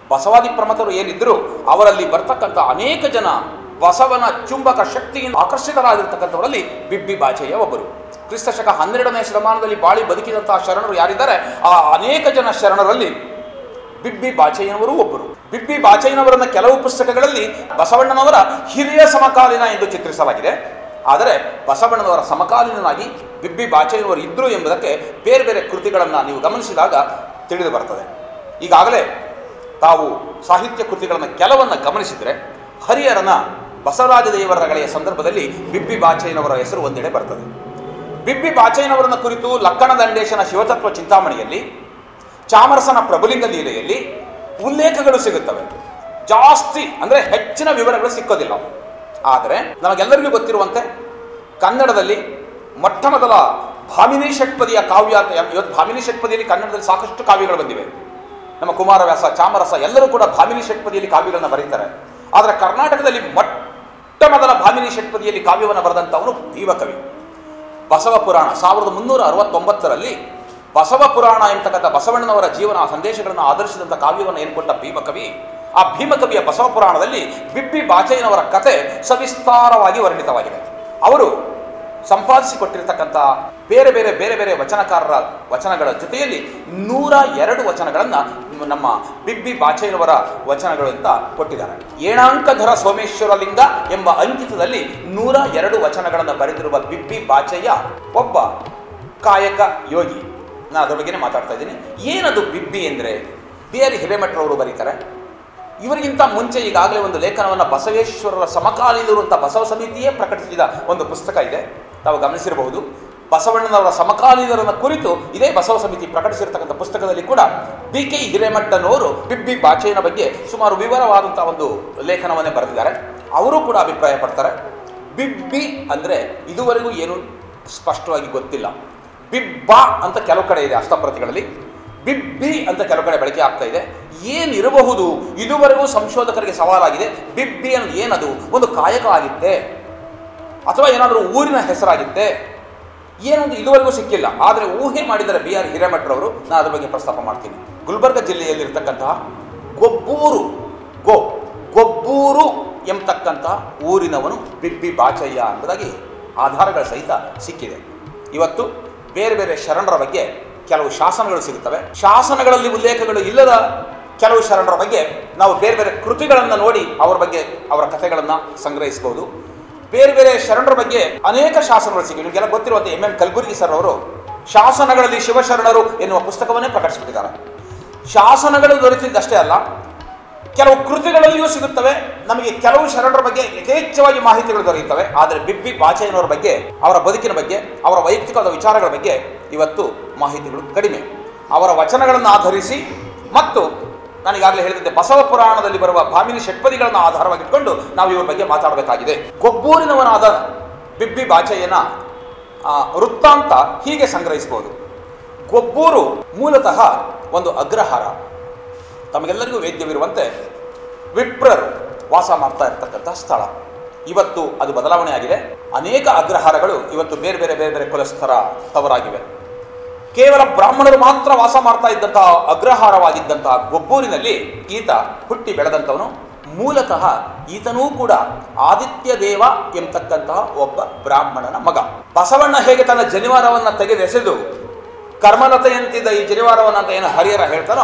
ಬಸವಾದಿ ಪ್ರಮಥರು ಏನಿದ್ರು ಅವರಲ್ಲಿ ಬರ್ತಕ್ಕಂಥ ಅನೇಕ ಜನ ಬಸವನ ಚುಂಬಕ ಶಕ್ತಿಯಿಂದ ಆಕರ್ಷಿತರಾಗಿರ್ತಕ್ಕಂಥವರಲ್ಲಿ ಬಿಬ್ಬಿ ಬಾಚಯ್ಯ ಒಬ್ಬರು ಕ್ರಿಸ್ತ ಶಕ ಹನ್ನೆರಡನೇ ಶತಮಾನದಲ್ಲಿ ಬಾಳಿ ಬದುಕಿದಂತಹ ಶರಣರು ಯಾರಿದ್ದಾರೆ ಆ ಅನೇಕ ಜನ ಶರಣರಲ್ಲಿ ಬಿಬ್ಬಿ ಬಾಚಯ್ಯನವರು ಒಬ್ಬರು ಬಿಬ್ಬಿ ಬಾಚಯ್ಯನವರನ್ನ ಕೆಲವು ಪುಸ್ತಕಗಳಲ್ಲಿ ಬಸವಣ್ಣನವರ ಹಿರಿಯ ಸಮಕಾಲೀನ ಎಂದು ಚಿತ್ರಿಸಲಾಗಿದೆ ಆದರೆ ಬಸವಣ್ಣನವರ ಸಮಕಾಲೀನನಾಗಿ ಬಿಬ್ಬಿ ಬಾಚಯ್ಯನವರು ಇದ್ರು ಎಂಬುದಕ್ಕೆ ಬೇರೆ ಬೇರೆ ಕೃತಿಗಳನ್ನು ನೀವು ಗಮನಿಸಿದಾಗ ತಿಳಿದು ಬರ್ತದೆ ಈಗಾಗಲೇ ತಾವು ಸಾಹಿತ್ಯ ಕೃತಿಗಳನ್ನು ಕೆಲವನ್ನು ಗಮನಿಸಿದರೆ ಹರಿಹರನ ಬಸವರಾಜ ದೇವರ ರಗಳೆಯ ಸಂದರ್ಭದಲ್ಲಿ ಬಿಬ್ಬಿ ಬಾಚಯ್ಯನವರ ಹೆಸರು ಒಂದೆಡೆ ಬರ್ತದೆ ಬಿಬ್ಬಿ ಬಾಚಯ್ಯನವರನ್ನ ಕುರಿತು ಲಕ್ಕಣ ದಂಡೇಶನ ಶಿವತತ್ವ ಚಿಂತಾಮಣಿಯಲ್ಲಿ ಚಾಮರಸನ ಪ್ರಭುಲಿಂಗ ಲೀಲೆಯಲ್ಲಿ ಉಲ್ಲೇಖಗಳು ಸಿಗುತ್ತವೆ ಜಾಸ್ತಿ ಅಂದರೆ ಹೆಚ್ಚಿನ ವಿವರಗಳು ಸಿಕ್ಕೋದಿಲ್ಲ ಆದರೆ ನಮಗೆಲ್ಲರಿಗೂ ಗೊತ್ತಿರುವಂತೆ ಕನ್ನಡದಲ್ಲಿ ಮೊಟ್ಟ ಮೊದಲ ಭಾಮಿನಿ ಷಟ್ಪದಿಯ ಕಾವ್ಯ ಅಂತ ಇವತ್ತು ಭಾಮಿನಿ ಷಟ್ಪದಿಯಲ್ಲಿ ಕನ್ನಡದಲ್ಲಿ ಸಾಕಷ್ಟು ಕಾವ್ಯಗಳು ಬಂದಿವೆ ನಮ್ಮ ಕುಮಾರವ್ಯಾಸ ಚಾಮರಸ ಎಲ್ಲರೂ ಕೂಡ ಭಾಮಿನಿ ಷಟ್ಪದಿಯಲ್ಲಿ ಕಾವ್ಯಗಳನ್ನು ಬರೀತಾರೆ ಆದರೆ ಕರ್ನಾಟಕದಲ್ಲಿ ಮೊಟ್ಟ ಮೊದಲ ಭಾಮಿನಿ ಷಟ್ಪದಿಯಲ್ಲಿ ಕಾವ್ಯವನ್ನು ಬರೆದಂಥವನು ಭೀಮಕವಿ ಬಸವ ಪುರಾಣ ಸಾವಿರದ ಮುನ್ನೂರ ಅರವತ್ತೊಂಬತ್ತರಲ್ಲಿ ಬಸವ ಪುರಾಣ ಎಂತಕ್ಕಂಥ ಬಸವಣ್ಣನವರ ಜೀವನ ಸಂದೇಶಗಳನ್ನು ಆಧರಿಸಿದಂಥ ಕಾವ್ಯವನ್ನು ಏನು ಕೊಟ್ಟ ಭೀಮಕವಿ ಆ ಭೀಮಕವಿಯ ಬಸವ ಪುರಾಣದಲ್ಲಿ ಬಿಬ್ಬಿ ಬಾಚಯ್ಯನವರ ಕತೆ ಸವಿಸ್ತಾರವಾಗಿ ವರ್ಣಿತವಾಗಿದೆ ಅವರು ಸಂಪಾದಿಸಿಕೊಟ್ಟಿರ್ತಕ್ಕಂಥ ಬೇರೆ ಬೇರೆ ಬೇರೆ ಬೇರೆ ವಚನಕಾರರ ವಚನಗಳ ಜೊತೆಯಲ್ಲಿ ನೂರ ಎರಡು ವಚನಗಳನ್ನು ನಮ್ಮ ಬಿಬ್ಬಿ ಬಾಚಯ್ಯನವರ ವಚನಗಳು ಅಂತ ಕೊಟ್ಟಿದ್ದಾರೆ ಏಣಾಂಕಧರ ಸೋಮೇಶ್ವರ ಲಿಂಗ ಎಂಬ ಅಂಕಿತದಲ್ಲಿ ನೂರ ಎರಡು ವಚನಗಳನ್ನು ಬರೆದಿರುವ ಬಿಬ್ಬಿ ಬಾಚಯ್ಯ ಒಬ್ಬ ಕಾಯಕ ಯೋಗಿ ನಾನು ಅದ್ರ ಬಗ್ಗೆನೇ ಮಾತಾಡ್ತಾ ಇದ್ದೀನಿ ಏನದು ಬಿಬ್ಬಿ ಅಂದರೆ ಬಿ ಆರ್ ಹಿರೇಮಠರವರು ಬರೀತಾರೆ ಇವರಿಗಿಂತ ಮುಂಚೆ ಈಗಾಗಲೇ ಒಂದು ಲೇಖನವನ್ನು ಬಸವೇಶ್ವರರ ಸಮಕಾಲೀನರು ಅಂತ ಬಸವ ಸಮಿತಿಯೇ ಪ್ರಕಟಿಸಿದ ಒಂದು ಪುಸ್ತಕ ಇದೆ ತಾವು ಗಮನಿಸಿರಬಹುದು ಬಸವಣ್ಣನವರ ಸಮಕಾಲೀನರನ್ನ ಕುರಿತು ಇದೇ ಬಸವ ಸಮಿತಿ ಪ್ರಕಟಿಸಿರ್ತಕ್ಕಂಥ ಪುಸ್ತಕದಲ್ಲಿ ಕೂಡ ಬಿ ಕೆ ಹಿರೇಮಠನವರು ಬಿಬ್ಬಿ ಬಾಚೆಯನ ಬಗ್ಗೆ ಸುಮಾರು ವಿವರವಾದಂಥ ಒಂದು ಲೇಖನವನ್ನೇ ಬರೆದಿದ್ದಾರೆ ಅವರು ಕೂಡ ಅಭಿಪ್ರಾಯ ಪಡ್ತಾರೆ ಬಿಬ್ಬಿ ಅಂದರೆ ಇದುವರೆಗೂ ಏನು ಸ್ಪಷ್ಟವಾಗಿ ಗೊತ್ತಿಲ್ಲ ಬಿಬ್ಬ ಅಂತ ಕೆಲವು ಕಡೆ ಇದೆ ಹಸ್ತಪ್ರತಿಗಳಲ್ಲಿ ಬಿಬ್ಬಿ ಅಂತ ಕೆಲವು ಕಡೆ ಬಳಕೆ ಆಗ್ತಾ ಇದೆ ಏನಿರಬಹುದು ಇದುವರೆಗೂ ಸಂಶೋಧಕರಿಗೆ ಸವಾಲಾಗಿದೆ ಬಿಬ್ಬಿ ಅನ್ನೋದು ಏನದು ಒಂದು ಕಾಯಕ ಆಗಿತ್ತೆ ಅಥವಾ ಏನಾದರೂ ಊರಿನ ಹೆಸರಾಗಿತ್ತೆ ಏನೊಂದು ಇದುವರೆಗೂ ಸಿಕ್ಕಿಲ್ಲ ಆದರೆ ಊಹೆ ಮಾಡಿದರೆ ಬಿ ಆರ್ ಹಿರೇಮಠರವರು ನಾನು ಅದ್ರ ಬಗ್ಗೆ ಪ್ರಸ್ತಾಪ ಮಾಡ್ತೀನಿ ಗುಲ್ಬರ್ಗ ಜಿಲ್ಲೆಯಲ್ಲಿರ್ತಕ್ಕಂತಹ ಗೊಬ್ಬೂರು ಗೊ ಗೊಬ್ಬೂರು ಎಂಬತಕ್ಕಂತಹ ಊರಿನವನು ಬಿಬ್ಬಿ ಬಾಚಯ್ಯ ಎಂಬುದಾಗಿ ಆಧಾರಗಳ ಸಹಿತ ಸಿಕ್ಕಿದೆ ಇವತ್ತು ಬೇರೆ ಬೇರೆ ಶರಣರ ಬಗ್ಗೆ ಕೆಲವು ಶಾಸನಗಳು ಸಿಗುತ್ತವೆ ಶಾಸನಗಳಲ್ಲಿ ಉಲ್ಲೇಖಗಳು ಇಲ್ಲದ ಕೆಲವು ಶರಣರ ಬಗ್ಗೆ ನಾವು ಬೇರೆ ಬೇರೆ ಕೃತಿಗಳನ್ನು ನೋಡಿ ಅವರ ಬಗ್ಗೆ ಅವರ ಕಥೆಗಳನ್ನು ಸಂಗ್ರಹಿಸಬಹುದು ಬೇರೆ ಬೇರೆ ಶರಣರ ಬಗ್ಗೆ ಅನೇಕ ಶಾಸನಗಳು ಸಿಗಿವೆ ನಿಮಗೆಲ್ಲ ಗೊತ್ತಿರುವಂತೆ ಎಂ ಎಂ ಕಲಬುರ್ಗಿ ಸರ್ ಅವರು ಶಾಸನಗಳಲ್ಲಿ ಶಿವಶರಣರು ಎನ್ನುವ ಪುಸ್ತಕವನ್ನೇ ಪ್ರಕಟಿಸಿಬಿಟ್ಟಿದ್ದಾರೆ ಶಾಸನಗಳು ದೊರೆತಿದ್ದಷ್ಟೇ ಅಲ್ಲ ಕೆಲವು ಕೃತಿಗಳಲ್ಲಿಯೂ ಸಿಗುತ್ತವೆ ನಮಗೆ ಕೆಲವು ಶರಣರ ಬಗ್ಗೆ ಯಥೇಚ್ಛವಾಗಿ ಮಾಹಿತಿಗಳು ದೊರೆಯುತ್ತವೆ ಆದರೆ ಬಿಬ್ಬಿ ಬಾಚಯ್ಯನವರ ಬಗ್ಗೆ ಅವರ ಬದುಕಿನ ಬಗ್ಗೆ ಅವರ ವೈಯಕ್ತಿಕವಾದ ವಿಚಾರಗಳ ಬಗ್ಗೆ ಇವತ್ತು ಮಾಹಿತಿಗಳು ಕಡಿಮೆ ಅವರ ವಚನಗಳನ್ನು ಆಧರಿಸಿ ಮತ್ತು ನಾನೀಗಾಗಲೇ ಹೇಳಿದಂತೆ ಬಸವ ಪುರಾಣದಲ್ಲಿ ಬರುವ ಭಾಮಿನಿ ಷಟ್ಪದಿಗಳನ್ನು ಆಧಾರವಾಗಿಟ್ಕೊಂಡು ನಾವು ಇವ್ರ ಬಗ್ಗೆ ಮಾತಾಡಬೇಕಾಗಿದೆ ಗೊಬ್ಬೂರಿನವನಾದ ಬಿಬ್ಬಿ ಬಾಚಯ್ಯನ ಆ, ವೃತ್ತಾಂತ ಹೀಗೆ ಸಂಗ್ರಹಿಸಬಹುದು ಗೊಬ್ಬೂರು ಮೂಲತಃ ಒಂದು ಅಗ್ರಹಾರ ತಮಗೆಲ್ಲರಿಗೂ ವೇದ್ಯವಿರುವಂತೆ ವಿಪ್ರರು ವಾಸ ಮಾಡ್ತಾ ಇರ್ತಕ್ಕಂಥ ಸ್ಥಳ ಇವತ್ತು ಅದು ಬದಲಾವಣೆ ಆಗಿದೆ ಅನೇಕ ಅಗ್ರಹಾರಗಳು ಇವತ್ತು ಬೇರೆ ಬೇರೆ ಬೇರೆ ಬೇರೆ ಕುಲಸ್ಥರ ತವರಾಗಿವೆ ಕೇವಲ ಬ್ರಾಹ್ಮಣರು ಮಾತ್ರ ವಾಸ ಮಾಡ್ತಾ ಇದ್ದಂತಹ ಅಗ್ರಹಾರವಾಗಿದ್ದಂತಹ ಗೊಬ್ಬೂರಿನಲ್ಲಿ ಈತ ಹುಟ್ಟಿ ಬೆಳೆದಂಥವನು ಮೂಲತಃ ಈತನೂ ಕೂಡ ಆದಿತ್ಯ ದೇವ ಎಂಬತಕ್ಕಂತಹ ಒಬ್ಬ ಬ್ರಾಹ್ಮಣನ ಮಗ ಬಸವಣ್ಣ ಹೇಗೆ ತನ್ನ ಜನಿವಾರವನ್ನು ತೆಗೆದೆಸೆದು ಕರ್ಮಲತೆಯಂತಿದ್ದ ಈ ಜನಿವಾರವನ್ನು ಅಂತ ಏನು ಹರಿಹರ ಹೇಳ್ತಾನೋ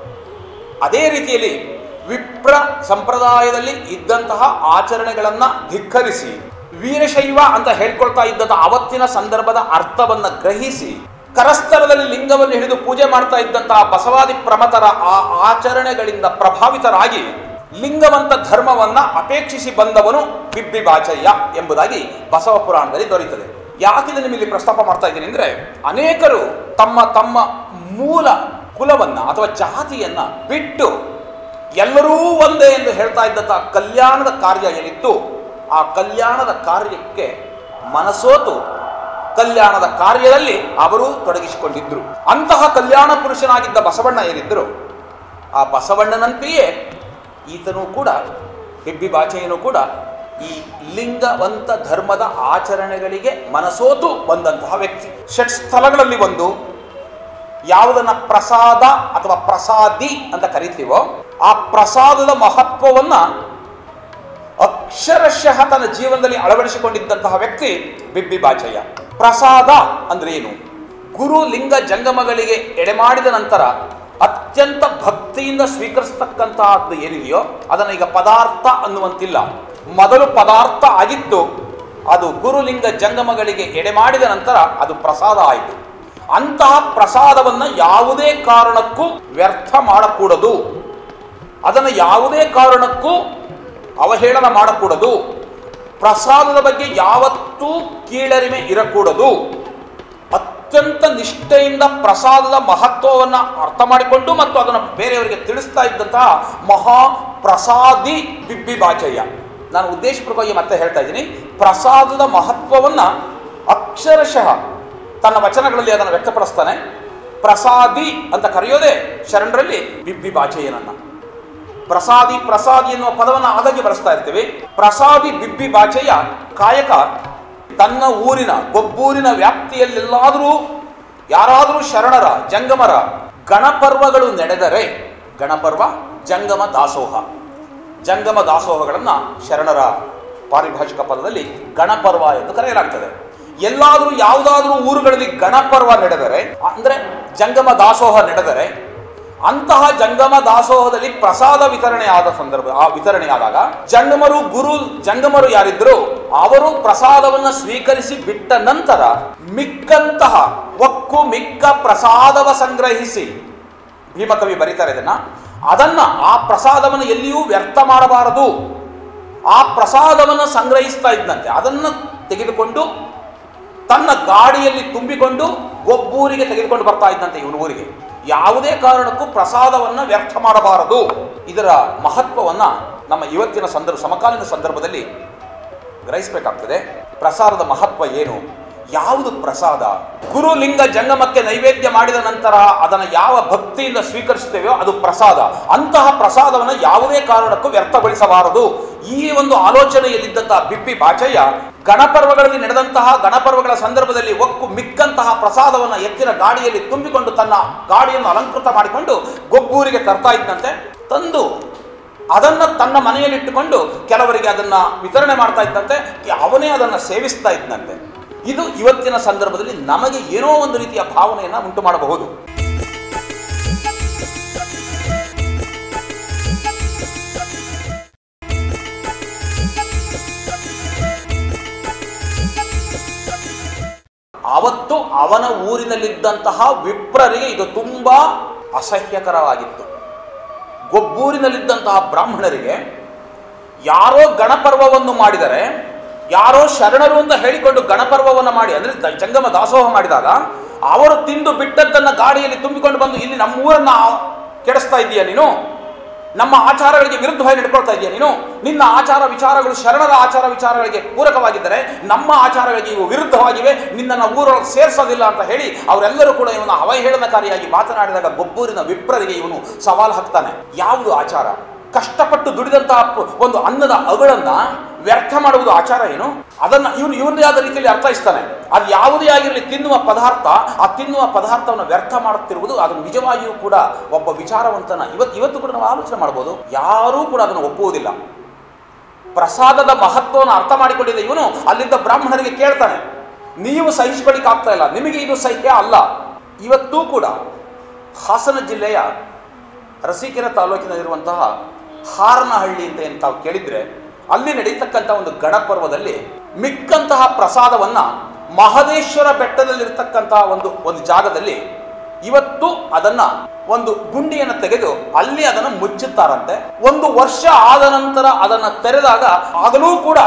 ಅದೇ ರೀತಿಯಲ್ಲಿ ವಿಪ್ರ ಸಂಪ್ರದಾಯದಲ್ಲಿ ಇದ್ದಂತಹ ಆಚರಣೆಗಳನ್ನು ಧಿಕ್ಕರಿಸಿ ವೀರಶೈವ ಅಂತ ಹೇಳ್ಕೊಳ್ತಾ ಇದ್ದಂತಹ ಅವತ್ತಿನ ಸಂದರ್ಭದ ಅರ್ಥವನ್ನು ಗ್ರಹಿಸಿ ಕರಸ್ಥಲದಲ್ಲಿ ಲಿಂಗವನ್ನು ಹಿಡಿದು ಪೂಜೆ ಮಾಡ್ತಾ ಇದ್ದಂತಹ ಬಸವಾದಿ ಪ್ರಮತರ ಆ ಆಚರಣೆಗಳಿಂದ ಪ್ರಭಾವಿತರಾಗಿ ಲಿಂಗವಂತ ಧರ್ಮವನ್ನ ಅಪೇಕ್ಷಿಸಿ ಬಂದವನು ಬಿಬ್ಬಿ ಬಾಚಯ್ಯ ಎಂಬುದಾಗಿ ಬಸವ ಪುರಾಣದಲ್ಲಿ ದೊರೆಯುತ್ತದೆ ಯಾಕಿದೆ ನಿಮ್ಮಲ್ಲಿ ಪ್ರಸ್ತಾಪ ಮಾಡ್ತಾ ಇದ್ದೀನಿ ಅಂದ್ರೆ ಅನೇಕರು ತಮ್ಮ ತಮ್ಮ ಮೂಲ ಕುಲವನ್ನ ಅಥವಾ ಜಾತಿಯನ್ನ ಬಿಟ್ಟು ಎಲ್ಲರೂ ಒಂದೇ ಎಂದು ಹೇಳ್ತಾ ಇದ್ದಂತಹ ಕಲ್ಯಾಣದ ಕಾರ್ಯ ಏನಿತ್ತು ಆ ಕಲ್ಯಾಣದ ಕಾರ್ಯಕ್ಕೆ ಮನಸೋತು ಕಲ್ಯಾಣದ ಕಾರ್ಯದಲ್ಲಿ ಅವರು ತೊಡಗಿಸಿಕೊಂಡಿದ್ರು ಅಂತಹ ಕಲ್ಯಾಣ ಪುರುಷನಾಗಿದ್ದ ಬಸವಣ್ಣ ಏನಿದ್ರು ಆ ಬಸವಣ್ಣನಂತೆಯೇ ಈತನೂ ಕೂಡ ಹೆಬ್ಬಿ ಬಾಚೆಯನು ಕೂಡ ಈ ಲಿಂಗವಂತ ಧರ್ಮದ ಆಚರಣೆಗಳಿಗೆ ಮನಸೋತು ಬಂದಂತಹ ವ್ಯಕ್ತಿ ಷಟ್ ಸ್ಥಳಗಳಲ್ಲಿ ಒಂದು ಯಾವುದನ್ನ ಪ್ರಸಾದ ಅಥವಾ ಪ್ರಸಾದಿ ಅಂತ ಕರಿತೀವೋ ಆ ಪ್ರಸಾದದ ಮಹತ್ವವನ್ನು ಅಕ್ಷರಶಃ ತನ್ನ ಜೀವನದಲ್ಲಿ ಅಳವಡಿಸಿಕೊಂಡಿದ್ದಂತಹ ವ್ಯಕ್ತಿ ಬಿಬ್ಬಿ ಬಾಚಯ್ಯ ಪ್ರಸಾದ ಅಂದ್ರೆ ಏನು ಗುರು ಲಿಂಗ ಜಂಗಮಗಳಿಗೆ ಎಡೆಮಾಡಿದ ನಂತರ ಅತ್ಯಂತ ಭಕ್ತಿಯಿಂದ ಸ್ವೀಕರಿಸತಕ್ಕಂತಹದ್ದು ಏನಿದೆಯೋ ಅದನ್ನು ಈಗ ಪದಾರ್ಥ ಅನ್ನುವಂತಿಲ್ಲ ಮೊದಲು ಪದಾರ್ಥ ಆಗಿತ್ತು ಅದು ಗುರುಲಿಂಗ ಜಂಗಮಗಳಿಗೆ ಎಡೆಮಾಡಿದ ನಂತರ ಅದು ಪ್ರಸಾದ ಆಯಿತು ಅಂತಹ ಪ್ರಸಾದವನ್ನು ಯಾವುದೇ ಕಾರಣಕ್ಕೂ ವ್ಯರ್ಥ ಮಾಡಕೂಡದು ಅದನ್ನು ಯಾವುದೇ ಕಾರಣಕ್ಕೂ ಅವಹೇಳನ ಮಾಡಕೂಡದು ಪ್ರಸಾದದ ಬಗ್ಗೆ ಯಾವತ್ತೂ ಕೀಳರಿಮೆ ಇರಕೂಡದು ಅತ್ಯಂತ ನಿಷ್ಠೆಯಿಂದ ಪ್ರಸಾದದ ಮಹತ್ವವನ್ನು ಅರ್ಥ ಮಾಡಿಕೊಂಡು ಮತ್ತು ಅದನ್ನು ಬೇರೆಯವರಿಗೆ ತಿಳಿಸ್ತಾ ಇದ್ದಂತಹ ಮಹಾ ಪ್ರಸಾದಿ ಬಿಬ್ಬಿ ಬಾಚಯ್ಯ ನಾನು ಉದ್ದೇಶಪೂರ್ವಕವಾಗಿ ಮತ್ತೆ ಹೇಳ್ತಾ ಇದ್ದೀನಿ ಪ್ರಸಾದದ ಮಹತ್ವವನ್ನು ಅಕ್ಷರಶಃ ತನ್ನ ವಚನಗಳಲ್ಲಿ ಅದನ್ನು ವ್ಯಕ್ತಪಡಿಸ್ತಾನೆ ಪ್ರಸಾದಿ ಅಂತ ಕರೆಯೋದೇ ಶರಣರಲ್ಲಿ ಬಿಬ್ಬಿ ಬಾಚಯ್ಯನನ್ನ ಪ್ರಸಾದಿ ಪ್ರಸಾದಿ ಎನ್ನುವ ಪದವನ್ನು ಆಗಾಗ್ಗೆ ಬಳಸ್ತಾ ಇರ್ತೀವಿ ಪ್ರಸಾದಿ ಬಿಬ್ಬಿ ಬಾಚೆಯ ಕಾಯಕ ತನ್ನ ಊರಿನ ಗೊಬ್ಬೂರಿನ ವ್ಯಾಪ್ತಿಯಲ್ಲೆಲ್ಲಾದರೂ ಯಾರಾದರೂ ಶರಣರ ಜಂಗಮರ ಗಣಪರ್ವಗಳು ನಡೆದರೆ ಗಣಪರ್ವ ಜಂಗಮ ದಾಸೋಹ ಜಂಗಮ ದಾಸೋಹಗಳನ್ನು ಶರಣರ ಪಾರಿಭಾಷಿಕ ಪದದಲ್ಲಿ ಗಣಪರ್ವ ಎಂದು ಕರೆಯಲಾಗ್ತದೆ ಎಲ್ಲಾದರೂ ಯಾವುದಾದ್ರೂ ಊರುಗಳಲ್ಲಿ ಗಣಪರ್ವ ನಡೆದರೆ ಅಂದರೆ ಜಂಗಮ ದಾಸೋಹ ನಡೆದರೆ ಅಂತಹ ಜಂಗಮ ದಾಸೋಹದಲ್ಲಿ ಪ್ರಸಾದ ವಿತರಣೆ ಆದ ಸಂದರ್ಭ ಆ ವಿತರಣೆ ಆದಾಗ ಜಂಗಮರು ಗುರು ಜಂಗಮರು ಯಾರಿದ್ರು ಅವರು ಪ್ರಸಾದವನ್ನು ಸ್ವೀಕರಿಸಿ ಬಿಟ್ಟ ನಂತರ ಮಿಕ್ಕಂತಹ ಒಕ್ಕು ಮಿಕ್ಕ ಪ್ರಸಾದವ ಸಂಗ್ರಹಿಸಿ ಭೀಮಕವಿ ಬರೀತಾರೆ ಇದನ್ನ ಅದನ್ನ ಆ ಪ್ರಸಾದವನ್ನು ಎಲ್ಲಿಯೂ ವ್ಯರ್ಥ ಮಾಡಬಾರದು ಆ ಪ್ರಸಾದವನ್ನು ಸಂಗ್ರಹಿಸ್ತಾ ಇದ್ದಂತೆ ಅದನ್ನು ತೆಗೆದುಕೊಂಡು ತನ್ನ ಗಾಡಿಯಲ್ಲಿ ತುಂಬಿಕೊಂಡು ಒಬ್ಬೂರಿಗೆ ತೆಗೆದುಕೊಂಡು ಬರ್ತಾ ಇದ್ದಂತೆ ಇವನ ಊರಿಗೆ ಯಾವುದೇ ಕಾರಣಕ್ಕೂ ಪ್ರಸಾದವನ್ನು ವ್ಯರ್ಥ ಮಾಡಬಾರದು ಇದರ ಮಹತ್ವವನ್ನು ನಮ್ಮ ಇವತ್ತಿನ ಸಂದರ್ಭ ಸಮಕಾಲೀನ ಸಂದರ್ಭದಲ್ಲಿ ಗ್ರಹಿಸಬೇಕಾಗ್ತದೆ ಪ್ರಸಾದದ ಮಹತ್ವ ಏನು ಯಾವುದು ಪ್ರಸಾದ ಗುರು ಲಿಂಗ ಜಂಗಮಕ್ಕೆ ನೈವೇದ್ಯ ಮಾಡಿದ ನಂತರ ಅದನ್ನು ಯಾವ ಭಕ್ತಿಯಿಂದ ಸ್ವೀಕರಿಸುತ್ತೇವೆಯೋ ಅದು ಪ್ರಸಾದ ಅಂತಹ ಪ್ರಸಾದವನ್ನು ಯಾವುದೇ ಕಾರಣಕ್ಕೂ ವ್ಯರ್ಥಗೊಳಿಸಬಾರದು ಈ ಒಂದು ಆಲೋಚನೆಯಲ್ಲಿದ್ದಂತಹ ಬಿಬ್ಬಿ ಬಾಚಯ್ಯ ಗಣಪರ್ವಗಳಲ್ಲಿ ನಡೆದಂತಹ ಗಣಪರ್ವಗಳ ಸಂದರ್ಭದಲ್ಲಿ ಒಕ್ಕು ಮಿಕ್ಕಂತಹ ಪ್ರಸಾದವನ್ನು ಎತ್ತಿನ ಗಾಡಿಯಲ್ಲಿ ತುಂಬಿಕೊಂಡು ತನ್ನ ಗಾಡಿಯನ್ನು ಅಲಂಕೃತ ಮಾಡಿಕೊಂಡು ಗೊಬ್ಬೂರಿಗೆ ತರ್ತಾ ಇದ್ದಂತೆ ತಂದು ಅದನ್ನ ತನ್ನ ಮನೆಯಲ್ಲಿಟ್ಟುಕೊಂಡು ಕೆಲವರಿಗೆ ಅದನ್ನ ವಿತರಣೆ ಮಾಡ್ತಾ ಇದ್ದಂತೆ ಅವನೇ ಅದನ್ನು ಸೇವಿಸ್ತಾ ಇದ್ದಂತೆ ಇದು ಇವತ್ತಿನ ಸಂದರ್ಭದಲ್ಲಿ ನಮಗೆ ಏನೋ ಒಂದು ರೀತಿಯ ಭಾವನೆಯನ್ನು ಉಂಟು ಮಾಡಬಹುದು ಅವತ್ತು ಅವನ ಊರಿನಲ್ಲಿದ್ದಂತಹ ವಿಪ್ರರಿಗೆ ಇದು ತುಂಬಾ ಅಸಹ್ಯಕರವಾಗಿತ್ತು ಗೊಬ್ಬೂರಿನಲ್ಲಿದ್ದಂತಹ ಬ್ರಾಹ್ಮಣರಿಗೆ ಯಾರೋ ಗಣಪರ್ವವನ್ನು ಮಾಡಿದರೆ ಯಾರೋ ಶರಣರು ಅಂತ ಹೇಳಿಕೊಂಡು ಗಣಪರ್ವವನ್ನು ಮಾಡಿ ಅಂದರೆ ದ- ಜಂಗಮ ದಾಸೋಹ ಮಾಡಿದಾಗ ಅವರು ತಿಂದು ಬಿಟ್ಟದ್ದನ್ನು ಗಾಡಿಯಲ್ಲಿ ತುಂಬಿಕೊಂಡು ಬಂದು ಇಲ್ಲಿ ನಮ್ಮ ಊರನ್ನ ಕೆಡಿಸ್ತಾ ಇದ್ದೀಯ ನೀನು ನಮ್ಮ ಆಚಾರಗಳಿಗೆ ವಿರುದ್ಧವಾಗಿ ನಡ್ಕೊಳ್ತಾ ಇದೆಯಾ ನೀನು ನಿನ್ನ ಆಚಾರ ವಿಚಾರಗಳು ಶರಣರ ಆಚಾರ ವಿಚಾರಗಳಿಗೆ ಪೂರಕವಾಗಿದ್ದರೆ ನಮ್ಮ ಆಚಾರಗಳಿಗೆ ಇವು ವಿರುದ್ಧವಾಗಿವೆ ನಿನ್ನನ್ನು ಊರೊಳಗೆ ಸೇರಿಸೋದಿಲ್ಲ ಅಂತ ಹೇಳಿ ಅವರೆಲ್ಲರೂ ಕೂಡ ಇವನ ಅವಹೇಳನಕಾರಿಯಾಗಿ ಮಾತನಾಡಿದಾಗ ಗೊಬ್ಬೂರಿನ ವಿಪ್ರರಿಗೆ ಇವನು ಸವಾಲು ಹಾಕ್ತಾನೆ ಯಾವುದು ಆಚಾರ ಕಷ್ಟಪಟ್ಟು ದುಡಿದಂತಹ ಪ- ಒಂದು ಅನ್ನದ ಅಗಳನ್ನ ವ್ಯರ್ಥ ಮಾಡುವುದು ಆಚಾರ ಏನು ಅದನ್ನ ಇವನು ಇವನದೇ ಆದ ರೀತಿಯಲ್ಲಿ ಅರ್ಥೈಸ್ತಾನೆ ಅದು ಯಾವುದೇ ಆಗಿರಲಿ ತಿನ್ನುವ ಪದಾರ್ಥ ಆ ತಿನ್ನುವ ಪದಾರ್ಥವನ್ನು ವ್ಯರ್ಥ ಮಾಡುತ್ತಿರುವುದು ಅದು ನಿಜವಾಗಿಯೂ ಕೂಡ ಒಬ್ಬ ವಿಚಾರವಂತನ ಇವತ್ತು ಇವತ್ತು ಕೂಡ ನಾವು ಆಲೋಚನೆ ಮಾಡ್ಬೋದು ಯಾರೂ ಕೂಡ ಅದನ್ನು ಒಪ್ಪುವುದಿಲ್ಲ ಪ್ರಸಾದದ ಮಹತ್ವವನ್ನು ಅರ್ಥ ಮಾಡಿಕೊಂಡಿದ್ದ ಇವನು ಅಲ್ಲಿದ್ದ ಬ್ರಾಹ್ಮಣರಿಗೆ ಕೇಳ್ತಾನೆ ನೀವು ಸಹಿಸಿಕೊಳ್ಳಿಕ್ಕೆ ಆಗ್ತಾ ಇಲ್ಲ ನಿಮಗೆ ಇದು ಸಹ್ಯ ಅಲ್ಲ ಇವತ್ತೂ ಕೂಡ ಹಾಸನ ಜಿಲ್ಲೆಯ ಅರಸೀಕೆರೆ ತಾಲೂಕಿನಲ್ಲಿರುವಂತಹ ಹಾರನಹಳ್ಳಿ ಅಂತ ಏನು ತಾವು ಕೇಳಿದ್ರೆ ಅಲ್ಲಿ ನಡೀತಕ್ಕಂಥ ಒಂದು ಗಣಪರ್ವದಲ್ಲಿ ಮಿಕ್ಕಂತಹ ಪ್ರಸಾದವನ್ನ ಮಹದೇಶ್ವರ ಬೆಟ್ಟದಲ್ಲಿರ್ತಕ್ಕಂತಹ ಒಂದು ಒಂದು ಜಾಗದಲ್ಲಿ ಇವತ್ತು ಅದನ್ನ ಒಂದು ಗುಂಡಿಯನ್ನು ತೆಗೆದು ಅಲ್ಲಿ ಅದನ್ನು ಮುಚ್ಚುತ್ತಾರಂತೆ ಒಂದು ವರ್ಷ ಆದ ನಂತರ ಅದನ್ನು ತೆರೆದಾಗ ಆಗಲೂ ಕೂಡ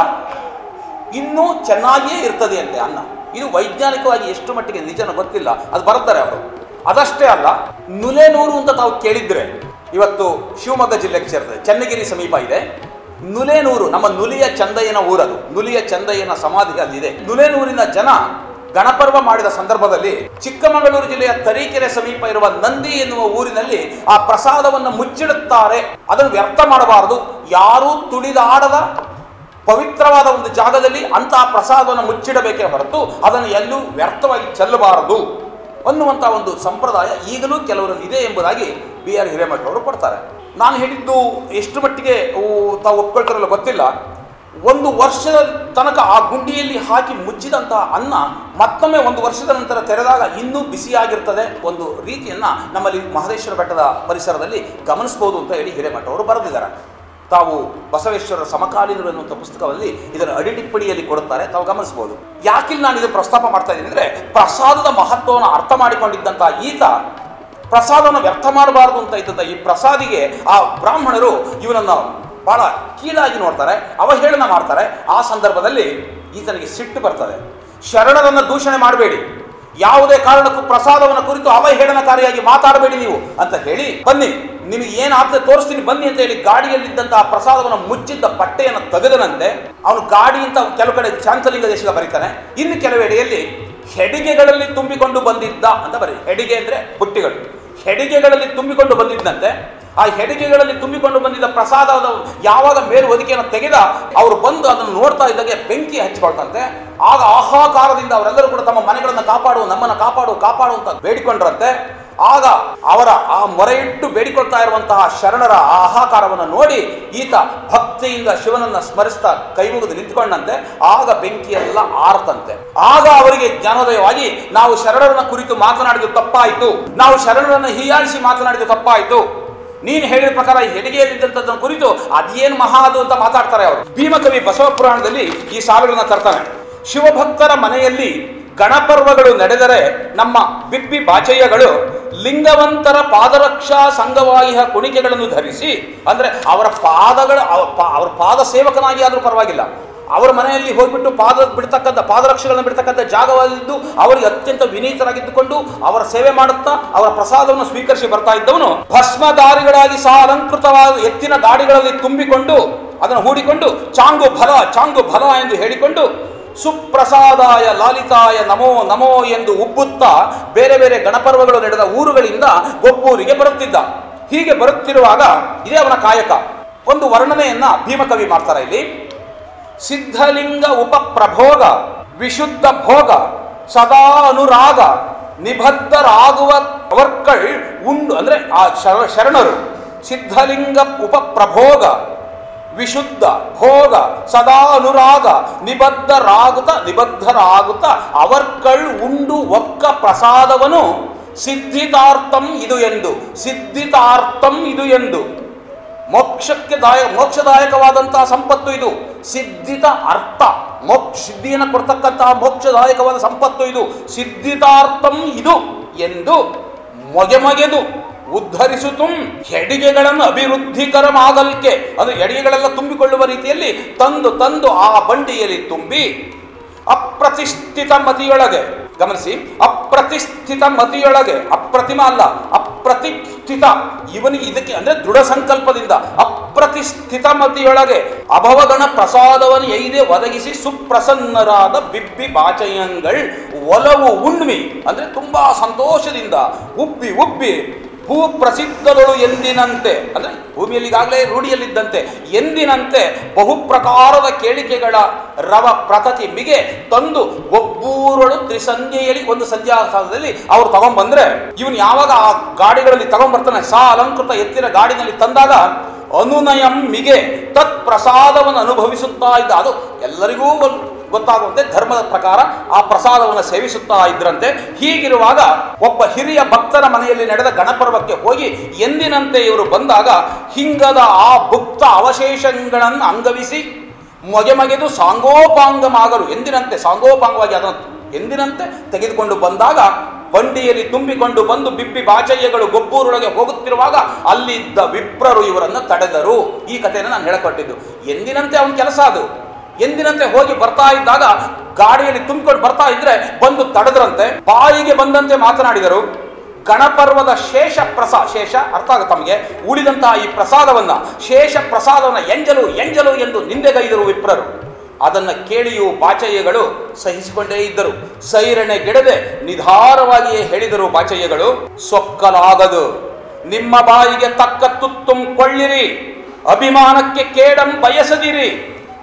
ಇನ್ನೂ ಚೆನ್ನಾಗಿಯೇ ಇರ್ತದೆ ಅಂತೆ ಅನ್ನ ಇದು ವೈಜ್ಞಾನಿಕವಾಗಿ ಎಷ್ಟು ಮಟ್ಟಿಗೆ ನಿಜನ ಗೊತ್ತಿಲ್ಲ ಅದು ಬರುತ್ತಾರೆ ಅವರು ಅದಷ್ಟೇ ಅಲ್ಲ ನುಲೆನೂರು ಅಂತ ತಾವು ಕೇಳಿದ್ರೆ ಇವತ್ತು ಶಿವಮೊಗ್ಗ ಜಿಲ್ಲೆಗೆ ಸೇರ್ತದೆ ಚನ್ನಗಿರಿ ಸಮೀಪ ಇದೆ ನುಲೆನೂರು ನಮ್ಮ ನುಲಿಯ ಚಂದಯ್ಯನ ಊರದು ನುಲಿಯ ಚಂದಯ್ಯನ ಸಮಾಧಿ ಅಲ್ಲಿದೆ ನುಲೆನೂರಿನ ಜನ ಗಣಪರ್ವ ಮಾಡಿದ ಸಂದರ್ಭದಲ್ಲಿ ಚಿಕ್ಕಮಗಳೂರು ಜಿಲ್ಲೆಯ ತರೀಕೆರೆ ಸಮೀಪ ಇರುವ ನಂದಿ ಎನ್ನುವ ಊರಿನಲ್ಲಿ ಆ ಪ್ರಸಾದವನ್ನು ಮುಚ್ಚಿಡುತ್ತಾರೆ ಅದನ್ನು ವ್ಯರ್ಥ ಮಾಡಬಾರದು ಯಾರೂ ತುಳಿದಾಡದ ಪವಿತ್ರವಾದ ಒಂದು ಜಾಗದಲ್ಲಿ ಅಂತಹ ಪ್ರಸಾದವನ್ನು ಮುಚ್ಚಿಡಬೇಕೇ ಹೊರತು ಅದನ್ನು ಎಲ್ಲೂ ವ್ಯರ್ಥವಾಗಿ ಚೆಲ್ಲಬಾರದು ಅನ್ನುವಂಥ ಒಂದು ಸಂಪ್ರದಾಯ ಈಗಲೂ ಕೆಲವರಲ್ಲಿ ಇದೆ ಎಂಬುದಾಗಿ ಬಿ ಆರ್ ಹಿರೇಮಠ ಅವರು ಕೊಡ್ತಾರೆ ನಾನು ಹೇಳಿದ್ದು ಎಷ್ಟು ಮಟ್ಟಿಗೆ ಓ, ತಾವು ಒಪ್ಕೊಳ್ತಾರಲ್ಲ ಗೊತ್ತಿಲ್ಲ ಒಂದು ವರ್ಷದ ತನಕ ಆ ಗುಂಡಿಯಲ್ಲಿ ಹಾಕಿ ಮುಚ್ಚಿದಂಥ ಅನ್ನ ಮತ್ತೊಮ್ಮೆ ಒಂದು ವರ್ಷದ ನಂತರ ತೆರೆದಾಗ ಇನ್ನೂ ಬಿಸಿಯಾಗಿರ್ತದೆ ಒಂದು ರೀತಿಯನ್ನ ನಮ್ಮಲ್ಲಿ ಮಹದೇಶ್ವರ ಬೆಟ್ಟದ ಪರಿಸರದಲ್ಲಿ ಗಮನಿಸಬಹುದು ಅಂತ ಹೇಳಿ ಹಿರೇಮಠವರು ಬರೆದಿದ್ದಾರೆ ತಾವು ಬಸವೇಶ್ವರರ ಸಮಕಾಲೀನರು ಎನ್ನುವಂಥ ಪುಸ್ತಕದಲ್ಲಿ ಇದನ್ನು ಅಡಿಟಿಪ್ಪಣಿಯಲ್ಲಿ ಕೊಡುತ್ತಾರೆ ತಾವು ಗಮನಿಸಬಹುದು ಯಾಕಿಲ್ಲಿ ನಾನು ಇದನ್ನು ಪ್ರಸ್ತಾಪ ಮಾಡ್ತಾ ಇದ್ದೀನಿ ಅಂದ್ರೆ ಪ್ರಸಾದದ ಮಹತ್ವವನ್ನು ಅರ್ಥ ಮಾಡಿಕೊಂಡಿದ್ದಂಥ ಈತ ಪ್ರಸಾದವನ್ನು ವ್ಯರ್ಥ ಮಾಡಬಾರದು ಅಂತ ಇದ್ದಂಥ ಈ ಪ್ರಸಾದಿಗೆ ಆ ಬ್ರಾಹ್ಮಣರು ಇವನನ್ನು ಬಹಳ ಕೀಳಾಗಿ ನೋಡ್ತಾರೆ ಅವಹೇಳನ ಮಾಡ್ತಾರೆ ಆ ಸಂದರ್ಭದಲ್ಲಿ ಈತನಿಗೆ ಸಿಟ್ಟು ಬರ್ತದೆ ಶರಣರನ್ನು ದೂಷಣೆ ಮಾಡಬೇಡಿ ಯಾವುದೇ ಕಾರಣಕ್ಕೂ ಪ್ರಸಾದವನ್ನು ಕುರಿತು ಅವಹೇಳನಕಾರಿಯಾಗಿ ಮಾತಾಡಬೇಡಿ ನೀವು ಅಂತ ಹೇಳಿ ಬನ್ನಿ ನಿಮಗೆ ಏನಾಗ್ತದೆ ತೋರಿಸ್ತೀನಿ ಬನ್ನಿ ಅಂತ ಹೇಳಿ ಗಾಡಿಯಲ್ಲಿದ್ದಂತಹ ಪ್ರಸಾದವನ್ನು ಮುಚ್ಚಿದ್ದ ಪಟ್ಟೆಯನ್ನು ತೆಗೆದನಂತೆ ಅವನು ಗಾಡಿ ಅಂತ ಕೆಲವು ಕಡೆ ಶಾಂತಲಿಂಗ ದೇಶದ ಬರೀತಾನೆ ಇನ್ನು ಕೆಲವೆಡೆಯಲ್ಲಿ ಹೆಡಿಗೆಗಳಲ್ಲಿ ತುಂಬಿಕೊಂಡು ಬಂದಿದ್ದ ಅಂತ ಬರೀ ಹೆಡಿಗೆ ಅಂದ್ರೆ ಬುಟ್ಟಿಗಳು ಹೆಡಿಗೆಗಳಲ್ಲಿ ತುಂಬಿಕೊಂಡು ಬಂದಿದ್ದಂತೆ ಆ ಹೆಡಿಗೆಗಳಲ್ಲಿ ತುಂಬಿಕೊಂಡು ಬಂದಿದ್ದ ಪ್ರಸಾದದ ಯಾವಾಗ ಮೇಲು ಹೊದಿಕೆಯನ್ನು ತೆಗೆದ ಅವರು ಬಂದು ಅದನ್ನು ನೋಡ್ತಾ ಇದ್ದಾಗೆ ಬೆಂಕಿ ಹಚ್ಚಿಕೊಳ್ತಂತೆ ಆಗ ಆಹಾಕಾರದಿಂದ ಅವರೆಲ್ಲರೂ ಕೂಡ ತಮ್ಮ ಮನೆಗಳನ್ನು ಕಾಪಾಡು ನಮ್ಮನ್ನು ಕಾಪಾಡು ಕಾಪಾಡು ಅಂತ ಬೇಡಿಕೊಂಡ್ರಂತೆ ಆಗ ಅವರ ಆ ಮೊರೆ ಇಟ್ಟು ಬೇಡಿಕೊಳ್ತಾ ಇರುವಂತಹ ಶರಣರ ಆ ಆಹಾಕಾರವನ್ನು ನೋಡಿ ಈತ ಭಕ್ತಿಯಿಂದ ಶಿವನನ್ನ ಸ್ಮರಿಸ್ತಾ ಕೈ ಮುಗಿದು ನಿಂತ್ಕೊಂಡಂತೆ ಆಗ ಬೆಂಕಿಯೆಲ್ಲ ಆರ್ತಂತೆ ಆಗ ಅವರಿಗೆ ಜ್ಞಾನೋದಯವಾಗಿ ನಾವು ಶರಣರನ್ನ ಕುರಿತು ಮಾತನಾಡಿದ್ದು ತಪ್ಪಾಯಿತು ನಾವು ಶರಣರನ್ನ ಹೀಯಾಳಿಸಿ ಮಾತನಾಡಿದ್ದು ತಪ್ಪಾಯಿತು ನೀನು ಹೇಳಿದ ಪ್ರಕಾರ ಈ ಹೆಡಿಗೆಯಲ್ಲಿದ್ದಂಥದ್ದನ್ನ ಕುರಿತು ಅದೇನು ಮಹಾ ಅದು ಅಂತ ಮಾತಾಡ್ತಾರೆ ಅವರು ಭೀಮಕವಿ ಬಸವ ಪುರಾಣದಲ್ಲಿ ಈ ಸಾಲುಗಳನ್ನ ತರ್ತಾನೆ ಶಿವಭಕ್ತರ ಮನೆಯಲ್ಲಿ ಗಣಪರ್ವಗಳು ನಡೆದರೆ ನಮ್ಮ ಬಿಪ್ಪಿ ಬಾಚಯ್ಯಗಳು ಲಿಂಗವಂತರ ಪಾದರಕ್ಷಾ ಸಂಘವಾಹಿಯ ಕುಣಿಕೆಗಳನ್ನು ಧರಿಸಿ ಅಂದ್ರೆ ಅವರ ಪಾದಗಳ ಅವ- ಪಾ- ಅವರ ಪಾದ ಸೇವಕನಾಗಿ ಆದರೂ ಪರವಾಗಿಲ್ಲ ಅವರ ಮನೆಯಲ್ಲಿ ಹೋಗ್ಬಿಟ್ಟು ಪಾದ ಬಿಡ್ತಕ್ಕಂಥ ಪಾದರಕ್ಷೆಗಳನ್ನು ಬಿಡ್ತಕ್ಕಂಥ ಜಾಗವಾಗಿದ್ದು ಅವರಿಗೆ ಅತ್ಯಂತ ವಿನೀತರಾಗಿದ್ದುಕೊಂಡು ಅವರ ಸೇವೆ ಮಾಡುತ್ತಾ ಅವರ ಪ್ರಸಾದವನ್ನು ಸ್ವೀಕರಿಸಿ ಬರ್ತಾ ಇದ್ದವನು ಭಸ್ಮಧಾರಿಗಳಾಗಿ ಸಹ ಅಲಂಕೃತವಾದ ಎತ್ತಿನ ಗಾಡಿಗಳಲ್ಲಿ ತುಂಬಿಕೊಂಡು ಅದನ್ನು ಹೂಡಿಕೊಂಡು ಚಾಂಗು ಫಲ ಚಾಂಗು ಫಲ ಎಂದು ಹೇಳಿಕೊಂಡು ಸುಪ್ರಸಾದಾಯ ಲಾಲಿತಾಯ ನಮೋ ನಮೋ ಎಂದು ಉಬ್ಬುತ್ತಾ ಬೇರೆ ಬೇರೆ ಗಣಪರ್ವಗಳು ನಡೆದ ಊರುಗಳಿಂದ ಗೊಬ್ಬೂರಿಗೆ ಬರುತ್ತಿದ್ದ ಹೀಗೆ ಬರುತ್ತಿರುವಾಗ ಇದೇ ಅವನ ಕಾಯಕ ಒಂದು ವರ್ಣನೆಯನ್ನ ಭೀಮಕವಿ ಮಾಡ್ತಾರೆ ಇಲ್ಲಿ ಸಿದ್ಧಲಿಂಗ ಉಪಪ್ರಭೋಗ ವಿಶುದ್ಧ ಭೋಗ ಸದಾ ಅನುರಾಗ ನಿಬದ್ಧರಾಗುವ ಅವರ್ಕಳ್ ಉಂಡು ಅಂದ್ರೆ ಆ ಶರ- ಶರಣರು ಸಿದ್ಧಲಿಂಗ ಉಪಪ್ರಭೋಗ ವಿಶುದ್ಧ ಭೋಗ ಸದಾ ಅನುರಾಗ ನಿಬದ್ಧರಾಗುತ್ತ ನಿಬದ್ಧರಾಗುತ್ತ ಅವರ್ಕಳ್ ಉಂಡು ಒಕ್ಕ ಪ್ರಸಾದವನು ಸಿದ್ಧಿತಾರ್ಥಂ ಇದು ಎಂದು ಸಿದ್ಧಿತಾರ್ಥಂ ಇದು ಎಂದು ಮೋಕ್ಷಕ್ಕೆ ದಾಯ ಮೋಕ್ಷದಾಯಕವಾದಂತಹ ಸಂಪತ್ತು ಇದು ಸಿದ್ಧಿತ ಅರ್ಥ ಮೋಕ್ಷ ಸಿದ್ಧಿಯನ್ನು ಕೊಡ್ತಕ್ಕಂತಹ ಮೋಕ್ಷದಾಯಕವಾದ ಸಂಪತ್ತು ಇದು ಸಿದ್ಧಿತಾರ್ಥಂ ಇದು ಎಂದು ಮೊಗೆ ಮೊಗೆದು ಉದ್ಧರಿಸುತ್ತು ಹೆಡಿಗೆಗಳನ್ನು ಅಭಿವೃದ್ಧಿಕರಮಾಗಲ್ಕೆ ಅಂದ್ರೆ ಎಡಿಗೆಗಳೆಲ್ಲ ತುಂಬಿಕೊಳ್ಳುವ ರೀತಿಯಲ್ಲಿ ತಂದು ತಂದು ಆ ಬಂಡಿಯಲ್ಲಿ ತುಂಬಿ ಅಪ್ರತಿಷ್ಠಿತ ಮತಿಯೊಳಗೆ ಗಮನಿಸಿ ಅಪ್ರತಿಷ್ಠಿತ ಮತಿಯೊಳಗೆ ಅಪ್ರತಿಮ ಅಲ್ಲ ಅಪ್ರತಿಷ್ಠಿತ ಇವನಿಗೆ ಇದಕ್ಕೆ ಅಂದ್ರೆ ದೃಢ ಸಂಕಲ್ಪದಿಂದ ಅಪ್ರತಿಷ್ಠಿತ ಮತಿಯೊಳಗೆ ಅಭವಗಣ ಪ್ರಸಾದವನ್ನು ಎಯ್ದೆ ಒದಗಿಸಿ ಸುಪ್ರಸನ್ನರಾದ ಬಿಬ್ಬಿ ಬಾಚಯ್ಯಂಗಳ್ ಒಲವು ಉಣ್ಮಿ ಅಂದ್ರೆ ತುಂಬಾ ಸಂತೋಷದಿಂದ ಉಬ್ಬಿ ಉಬ್ಬಿ ಭೂ ಪ್ರಸಿದ್ಧಗಳು ಎಂದಿನಂತೆ ಅಂದ್ರೆ ಭೂಮಿಯಲ್ಲಿ ಈಗಾಗಲೇ ರೂಢಿಯಲ್ಲಿದ್ದಂತೆ ಎಂದಿನಂತೆ ಬಹು ಪ್ರಕಾರದ ಕೇಳಿಕೆಗಳ ರವ ಪ್ರತತಿ ಮಿಗೆ ತಂದು ಒಬ್ಬೂರಳು ತ್ರಿಸಂಧ್ಯೆಯಲ್ಲಿ ಒಂದು ಸಂಧ್ಯಾ ಕಾಲದಲ್ಲಿ ಅವ್ರು ತಗೊಂಡ್ಬಂದ್ರೆ ಇವನು ಯಾವಾಗ ಆ ಗಾಡಿಗಳಲ್ಲಿ ತಗೊಂಡ್ಬರ್ತಾನೆ ಸಾ ಅಲಂಕೃತ ಎತ್ತಿನ ಗಾಡಿನಲ್ಲಿ ತಂದಾಗ ಅನುನಯಂ ಮಿಗೆ ತತ್ ಪ್ರಸಾದವನ್ನು ಅನುಭವಿಸುತ್ತಾ ಇದ್ದ ಅದು ಎಲ್ಲರಿಗೂ ಒಂದು ಗೊತ್ತಾಗುವಂತೆ ಧರ್ಮದ ಪ್ರಕಾರ ಆ ಪ್ರಸಾದವನ್ನು ಸೇವಿಸುತ್ತಾ ಇದ್ರಂತೆ ಹೀಗಿರುವಾಗ ಒಬ್ಬ ಹಿರಿಯ ಭಕ್ತರ ಮನೆಯಲ್ಲಿ ನಡೆದ ಗಣಪರ್ವಕ್ಕೆ ಹೋಗಿ ಎಂದಿನಂತೆ ಇವರು ಬಂದಾಗ ಹಿಂಗದ ಆ ಭುಕ್ತ ಅವಶೇಷಗಳನ್ನು ಅಂಗವಿಸಿ ಮೊಗೆ ಮಗೆದು ಸಾಂಗೋಪಾಂಗಮಾಗರು ಎಂದಿನಂತೆ ಸಾಂಗೋಪಾಂಗವಾಗಿ ಅದನ್ನು ಎಂದಿನಂತೆ ತೆಗೆದುಕೊಂಡು ಬಂದಾಗ ಬಂಡಿಯಲ್ಲಿ ತುಂಬಿಕೊಂಡು ಬಂದು ಬಿಬ್ಬಿ ಬಾಚಯ್ಯಗಳು ಗೊಬ್ಬೂರೊಳಗೆ ಹೋಗುತ್ತಿರುವಾಗ ಅಲ್ಲಿದ್ದ ವಿಪ್ರರು ಇವರನ್ನು ತಡೆದರು ಈ ಕಥೆಯನ್ನು ನಾನು ಹೇಳಿಕೊಟ್ಟಿದ್ದು ಎಂದಿನಂತೆ ಅವನ ಕೆಲಸ ಅದು ಎಂದಿನಂತೆ ಹೋಗಿ ಬರ್ತಾ ಇದ್ದಾಗ ಗಾಡಿಯಲ್ಲಿ ತುಂಬಿಕೊಂಡು ಬರ್ತಾ ಇದ್ರೆ ಬಂದು ತಡೆದ್ರಂತೆ ಬಾಯಿಗೆ ಬಂದಂತೆ ಮಾತನಾಡಿದರು ಗಣಪರ್ವದ ಶೇಷ ಪ್ರಸಾ ಶೇಷ ಅರ್ಥ ಆಗುತ್ತೆ ತಮಗೆ ಉಳಿದಂತಹ ಈ ಪ್ರಸಾದವನ್ನ ಶೇಷ ಪ್ರಸಾದವನ್ನ ಎಂಜಲು ಎಂಜಲು ಎಂದು ನಿಂದೆಗೈದರು ವಿಪ್ರರು ಅದನ್ನು ಕೇಳಿಯೂ ಬಾಚಯ್ಯಗಳು ಸಹಿಸಿಕೊಂಡೇ ಇದ್ದರು ಸೈರಣೆಗೆಡದೆ ನಿಧಾರವಾಗಿಯೇ ಹೇಳಿದರು ಬಾಚಯ್ಯಗಳು ಸೊಕ್ಕಲಾಗದು ನಿಮ್ಮ ಬಾಯಿಗೆ ತಕ್ಕ ತುತ್ತುಂ ಕೊಳ್ಳಿರಿ ಅಭಿಮಾನಕ್ಕೆ ಕೇಡಂ ಬಯಸದಿರಿ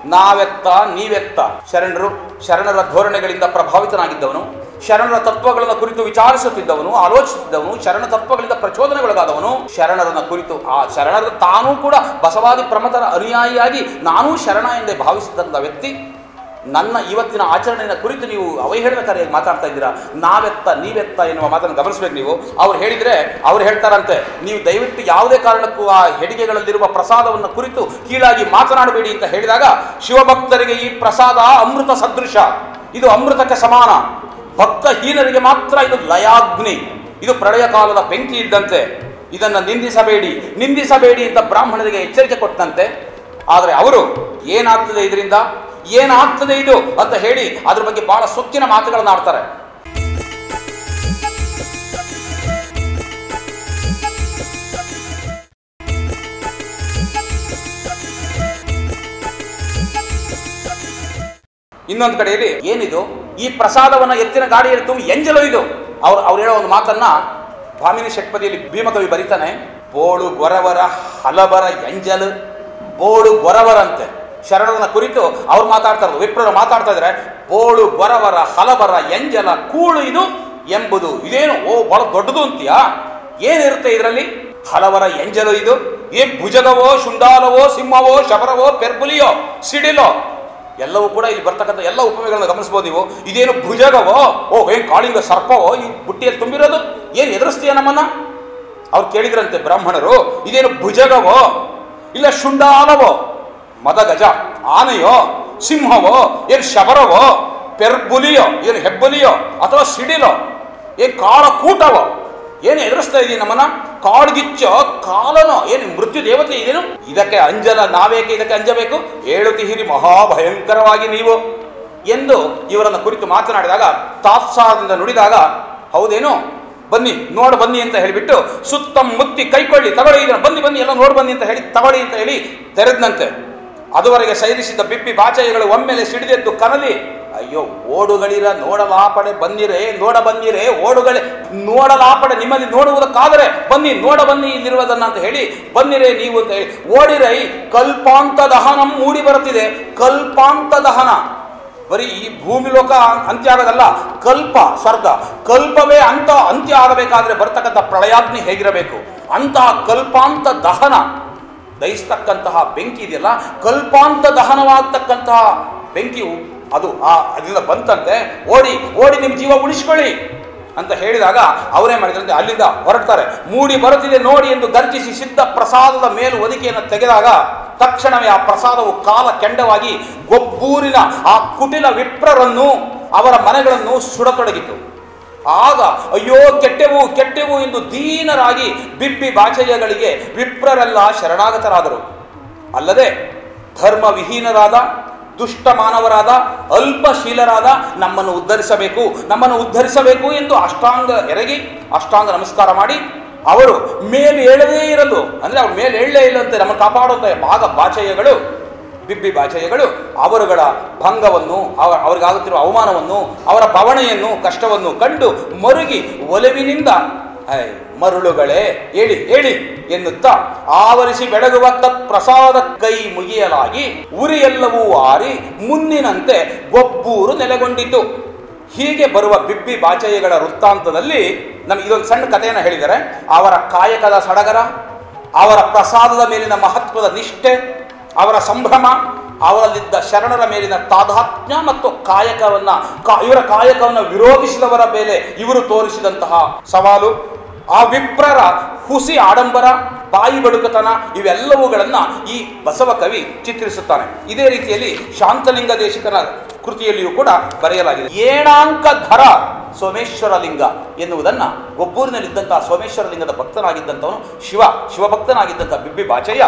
ನಾವೆತ್ತ ನೀವೆತ್ತ ಶರಣರು ಶರಣರ ಧೋರಣೆಗಳಿಂದ ಪ್ರಭಾವಿತನಾಗಿದ್ದವನು ಶರಣರ ತತ್ವಗಳನ್ನು ಕುರಿತು ವಿಚಾರಿಸುತ್ತಿದ್ದವನು ಆಲೋಚಿಸುತ್ತಿದ್ದವನು ಶರಣ ತತ್ವಗಳಿಂದ ಪ್ರಚೋದನೆಗೊಳಗಾದವನು ಶರಣರನ್ನ ಕುರಿತು ಆ ಶರಣರ ತಾನೂ ಕೂಡ ಬಸವಾದಿ ಪ್ರಮತರ ಅನುಯಾಯಿಯಾಗಿ ನಾನೂ ಶರಣ ಎಂದೇ ಭಾವಿಸಿದಂಥ ವ್ಯಕ್ತಿ ನನ್ನ ಇವತ್ತಿನ ಆಚರಣೆಯ ಕುರಿತು ನೀವು ಅವಹೇಳನಕಾರಿಯಾಗಿ ಮಾತಾಡ್ತಾ ಇದ್ದೀರಾ ನಾವೆತ್ತ ನೀವೆತ್ತ ಎನ್ನುವ ಮಾತನ್ನು ಗಮನಿಸಬೇಕು ನೀವು ಅವ್ರು ಹೇಳಿದ್ರೆ ಅವ್ರು ಹೇಳ್ತಾರಂತೆ ನೀವು ದಯವಿಟ್ಟು ಯಾವುದೇ ಕಾರಣಕ್ಕೂ ಆ ಹೆಡಿಗೆಗಳಲ್ಲಿರುವ ಪ್ರಸಾದವನ್ನು ಕುರಿತು ಕೀಳಾಗಿ ಮಾತನಾಡಬೇಡಿ ಅಂತ ಹೇಳಿದಾಗ ಶಿವಭಕ್ತರಿಗೆ ಈ ಪ್ರಸಾದ ಅಮೃತ ಸದೃಶ ಇದು ಅಮೃತಕ್ಕೆ ಸಮಾನ ಭಕ್ತಹೀನರಿಗೆ ಮಾತ್ರ ಇದು ಲಯಾಗ್ನಿ ಇದು ಪ್ರಳಯ ಕಾಲದ ಬೆಂಕಿ ಇದ್ದಂತೆ ಇದನ್ನು ನಿಂದಿಸಬೇಡಿ ನಿಂದಿಸಬೇಡಿ ಅಂತ ಬ್ರಾಹ್ಮಣರಿಗೆ ಎಚ್ಚರಿಕೆ ಕೊಟ್ಟಂತೆ ಆದರೆ ಅವರು ಏನಾಗ್ತದೆ ಇದರಿಂದ ಏನಾಗ್ತದೆ ಇದು ಅಂತ ಹೇಳಿ ಅದ್ರ ಬಗ್ಗೆ ಬಹಳ ಸೊಕ್ಕಿನ ಮಾತುಗಳನ್ನು ಆಡ್ತಾರೆ ಇನ್ನೊಂದು ಕಡೆಯಲ್ಲಿ ಏನಿದು ಈ ಪ್ರಸಾದವನ್ನ ಎತ್ತಿನ ಗಾಡಿಯಲ್ಲಿ ತುಂಬಿ ಎಂಜಲು ಇದು ಅವ್ರು ಅವ್ರು ಹೇಳೋ ಒಂದು ಮಾತನ್ನ ಭಾಮಿನಿ ಷಟ್ಪದಿಯಲ್ಲಿ ಭೀಮಕವಿ ಬರೀತಾನೆ ಬೋಳು ಗೊರವರ ಹಲಬರ ಎಂಜಲು ಬೋಳು ಗೊರವರಂತೆ ಶರಣರನ್ನ ಕುರಿತು ಅವ್ರು ಮಾತಾಡ್ತಾರೆ ವಿಪ್ರರು ಮಾತಾಡ್ತಾ ಇದ್ರೆ ಬೋಳು ಗೊರವರ ಹಲಬರ ಎಂಜಲ ಕೂಳು ಇದು ಎಂಬುದು ಇದೇನು ಓ ಬಹಳ ದೊಡ್ಡದು ಅಂತೀಯಾ ಏನಿರುತ್ತೆ ಇದರಲ್ಲಿ ಹಲವರ ಎಂಜಲು ಇದು ಏನ್ ಭುಜಗವೋ ಶುಂಡಾಲವೋ ಸಿಂಹವೋ ಶಬರವೋ ಪೆರ್ಬುಲಿಯೋ ಸಿಡಿಲೋ ಎಲ್ಲವೂ ಕೂಡ ಇಲ್ಲಿ ಬರ್ತಕ್ಕಂಥ ಎಲ್ಲ ಉಪಮೆಗಳನ್ನ ಗಮನಿಸ್ಬೋದು ನೀವು ಇದೇನು ಭುಜಗವೋ ಓ ಏನ್ ಕಾಳಿಂಗ ಸರ್ಪವೋ ಈ ಬುಟ್ಟಿಯಲ್ಲಿ ತುಂಬಿರೋದು ಏನ್ ಎದುರಿಸ್ತೀಯ ನಮ್ಮನ್ನ ಅವ್ರು ಕೇಳಿದ್ರಂತೆ ಬ್ರಾಹ್ಮಣರು ಇದೇನು ಭುಜಗವೋ ಇಲ್ಲ ಶುಂಡಾಲವೋ ಮದ ಗಜ ಆನೆಯೋ ಸಿಂಹವೋ ಏನು ಶಬರವೋ ಪೆರ್ಬುಲಿಯೋ ಏನು ಹೆಬ್ಬುಲಿಯೋ ಅಥವಾ ಸಿಡಿಲೋ ಏನು ಕಾಳ ಕೂಟವೋ ಏನು ಎದುರಿಸ್ತಾ ಇದೀನಿ ನಮ್ಮನ್ನ ಕಾಡ್ಗಿಚ್ಚೋ ಕಾಲನೋ ಏನು ಮೃತ್ಯು ದೇವತೆ ಇದೇನು ಇದಕ್ಕೆ ಅಂಜಲ ನಾವೇಕೆ ಇದಕ್ಕೆ ಅಂಜಬೇಕು ಹೇಳುತ್ತಿಹಿರಿ ಮಹಾಭಯಂಕರವಾಗಿ ನೀವು ಎಂದು ಇವರನ್ನ ಕುರಿತು ಮಾತನಾಡಿದಾಗ ತಾತ್ಸಾರದಿಂದ ನುಡಿದಾಗ ಹೌದೇನು ಬನ್ನಿ ನೋಡ ಬನ್ನಿ ಅಂತ ಹೇಳಿಬಿಟ್ಟು ಸುತ್ತ ಮುತ್ತಿ ಕೈಕೊಳ್ಳಿ ತಗೊಳ್ಳಿ ಇದನ್ನ ಬನ್ನಿ ಬನ್ನಿ ಎಲ್ಲ ನೋಡ್ ಬನ್ನಿ ಅಂತ ಹೇಳಿ ತಗೊಳ್ಳಿ ಅಂತ ಹೇಳಿ ತೆರೆದ್ನಂತೆ ಅದುವರೆಗೆ ಸೈರಿಸಿದ್ದ ಬಿಪ್ಪಿ ಬಾಚೆಗಳು ಒಮ್ಮೆಲೆ ಸಿಡಿದೆದ್ದು ಕನಲಿ ಅಯ್ಯೋ ಓಡುಗಳಿರ ನೋಡಲಾಪಡೆ ಬಂದಿರೆ ನೋಡ ಬಂದಿರೆ ಓಡುಗಳೇ ನೋಡಲಾಪಡೆ ನಿಮ್ಮಲ್ಲಿ ನೋಡುವುದಕ್ಕಾದರೆ ಬನ್ನಿ ನೋಡ ಬನ್ನಿ ಇಲ್ಲಿರುವುದನ್ನ ಅಂತ ಹೇಳಿ ಬನ್ನಿರೆ ನೀವು ಅಂತ ಹೇಳಿ ಓಡಿರೈ ಕಲ್ಪಾಂತ ದಹನಂ ಮೂಡಿ ಬರುತ್ತಿದೆ ಕಲ್ಪಾಂತ ದಹನ ಬರೀ ಈ ಭೂಮಿ ಲೋಕ ಅಂತ್ಯ ಆಗೋದಲ್ಲ ಕಲ್ಪ ಸ್ವರ್ಗ ಕಲ್ಪವೇ ಅಂತ ಅಂತ್ಯ ಆಗಬೇಕಾದ್ರೆ ಬರ್ತಕ್ಕಂಥ ಪ್ರಳಯಾಗ್ನಿ ಹೇಗಿರಬೇಕು ಅಂತಹ ಕಲ್ಪಾಂತ ದಹನ ದಹಿಸ್ತಕ್ಕಂತಹ ಬೆಂಕಿ ಇದೆಯಲ್ಲ ಕಲ್ಪಾಂತ ದಹನವಾಗ್ತಕ್ಕಂತಹ ಬೆಂಕಿಯು ಅದು ಆ ಅದರಿಂದ ಬಂತಂತೆ ಓಡಿ ಓಡಿ ನಿಮ್ಮ ಜೀವ ಉಳಿಸ್ಕೊಳ್ಳಿ ಅಂತ ಹೇಳಿದಾಗ ಅವರೇ ಮಾಡಿದ್ರಂತೆ ಅಲ್ಲಿಂದ ಹೊರಡ್ತಾರೆ ಮೂಡಿ ಬರುತ್ತಿದೆ ನೋಡಿ ಎಂದು ಗರ್ಜಿಸಿ ಸಿದ್ಧ ಪ್ರಸಾದದ ಮೇಲು ಒದಿಕೆಯನ್ನು ತೆಗೆದಾಗ ತಕ್ಷಣವೇ ಆ ಪ್ರಸಾದವು ಕಾಲ ಕೆಂಡವಾಗಿ ಗೊಬ್ಬೂರಿನ ಆ ಕುಟಿಲ ವಿಪ್ರರನ್ನು ಅವರ ಮನೆಗಳನ್ನು ಸುಡತೊಡಗಿತು ಆಗ ಅಯ್ಯೋ ಕೆಟ್ಟೆವು ಕೆಟ್ಟೆವು ಎಂದು ದೀನರಾಗಿ ಬಿಬ್ಬಿ ಬಾಚಯ್ಯಗಳಿಗೆ ವಿಪ್ರರೆಲ್ಲ ಶರಣಾಗತರಾದರು ಅಲ್ಲದೆ ಧರ್ಮವಿಹೀನರಾದ ದುಷ್ಟ ಮಾನವರಾದ ಅಲ್ಪಶೀಲರಾದ ನಮ್ಮನ್ನು ಉದ್ಧರಿಸಬೇಕು ನಮ್ಮನ್ನು ಉದ್ಧರಿಸಬೇಕು ಎಂದು ಅಷ್ಟಾಂಗ ಎರಗಿ ಅಷ್ಟಾಂಗ ನಮಸ್ಕಾರ ಮಾಡಿ ಅವರು ಮೇಲೆ ಏಳದೇ ಇರಲು ಅಂದ್ರೆ ಅವ್ರ ಮೇಲೆ ಏಳಲೇ ಇಲ್ಲಂತೆ ನಮ್ಮನ್ನು ಕಾಪಾಡುವಂತ ಭಾಗ ಬಾಚಯ್ಯಗಳು ಬಿಬ್ಬಿ ಬಾಚಯ್ಯಗಳು ಅವರುಗಳ ಭಂಗವನ್ನು ಅವ ಅವರಿಗಾಗುತ್ತಿರುವ ಅವಮಾನವನ್ನು ಅವರ ಬವಣೆಯನ್ನು ಕಷ್ಟವನ್ನು ಕಂಡು ಮರುಗಿ ಒಲವಿನಿಂದ ಐ ಮರುಳುಗಳೇ ಹೇಳಿ ಹೇಳಿ ಎನ್ನುತ್ತಾ ಆವರಿಸಿ ಬೆಳಗುವ ತತ್ ಪ್ರಸಾದ ಕೈ ಮುಗಿಯಲಾಗಿ ಉರಿಯೆಲ್ಲವೂ ಆರಿ ಮುನ್ನಿನಂತೆ ಗೊಬ್ಬೂರು ನೆಲೆಗೊಂಡಿತು ಹೀಗೆ ಬರುವ ಬಿಬ್ಬಿ ಬಾಚಯ್ಯಗಳ ವೃತ್ತಾಂತದಲ್ಲಿ ನಮ್ಗೆ ಇದೊಂದು ಸಣ್ಣ ಕಥೆಯನ್ನು ಹೇಳಿದ್ದಾರೆ ಅವರ ಕಾಯಕದ ಸಡಗರ ಅವರ ಪ್ರಸಾದದ ಮೇಲಿನ ಮಹತ್ವದ ನಿಷ್ಠೆ ಅವರ ಸಂಭ್ರಮ ಅವರಲ್ಲಿದ್ದ ಶರಣರ ಮೇಲಿನ ತಾದಾತ್ಮ್ಯ ಮತ್ತು ಕಾಯಕವನ್ನ ಕಾ ಇವರ ಕಾಯಕವನ್ನು ವಿರೋಧಿಸಿದವರ ಮೇಲೆ ಇವರು ತೋರಿಸಿದಂತಹ ಸವಾಲು ಆ ವಿಪ್ರರ ಹುಸಿ ಆಡಂಬರ ಬಾಯಿ ಬಡುಕತನ ಇವೆಲ್ಲವುಗಳನ್ನ ಈ ಬಸವ ಕವಿ ಚಿತ್ರಿಸುತ್ತಾನೆ ಇದೇ ರೀತಿಯಲ್ಲಿ ಶಾಂತಲಿಂಗ ದೇಶಿಕನ ಕೃತಿಯಲ್ಲಿಯೂ ಕೂಡ ಬರೆಯಲಾಗಿದೆ ಏಣಾಂಕ ಧರ ಸೋಮೇಶ್ವರ ಲಿಂಗ ಎನ್ನುವುದನ್ನ ಒಬ್ಬೂರಿನಲ್ಲಿದ್ದಂತಹ ಸೋಮೇಶ್ವರ ಲಿಂಗದ ಭಕ್ತನಾಗಿದ್ದಂಥವನು ಶಿವ ಶಿವಭಕ್ತನಾಗಿದ್ದಂಥ ಬಿಬ್ಬಿ ಬಾಚಯ್ಯ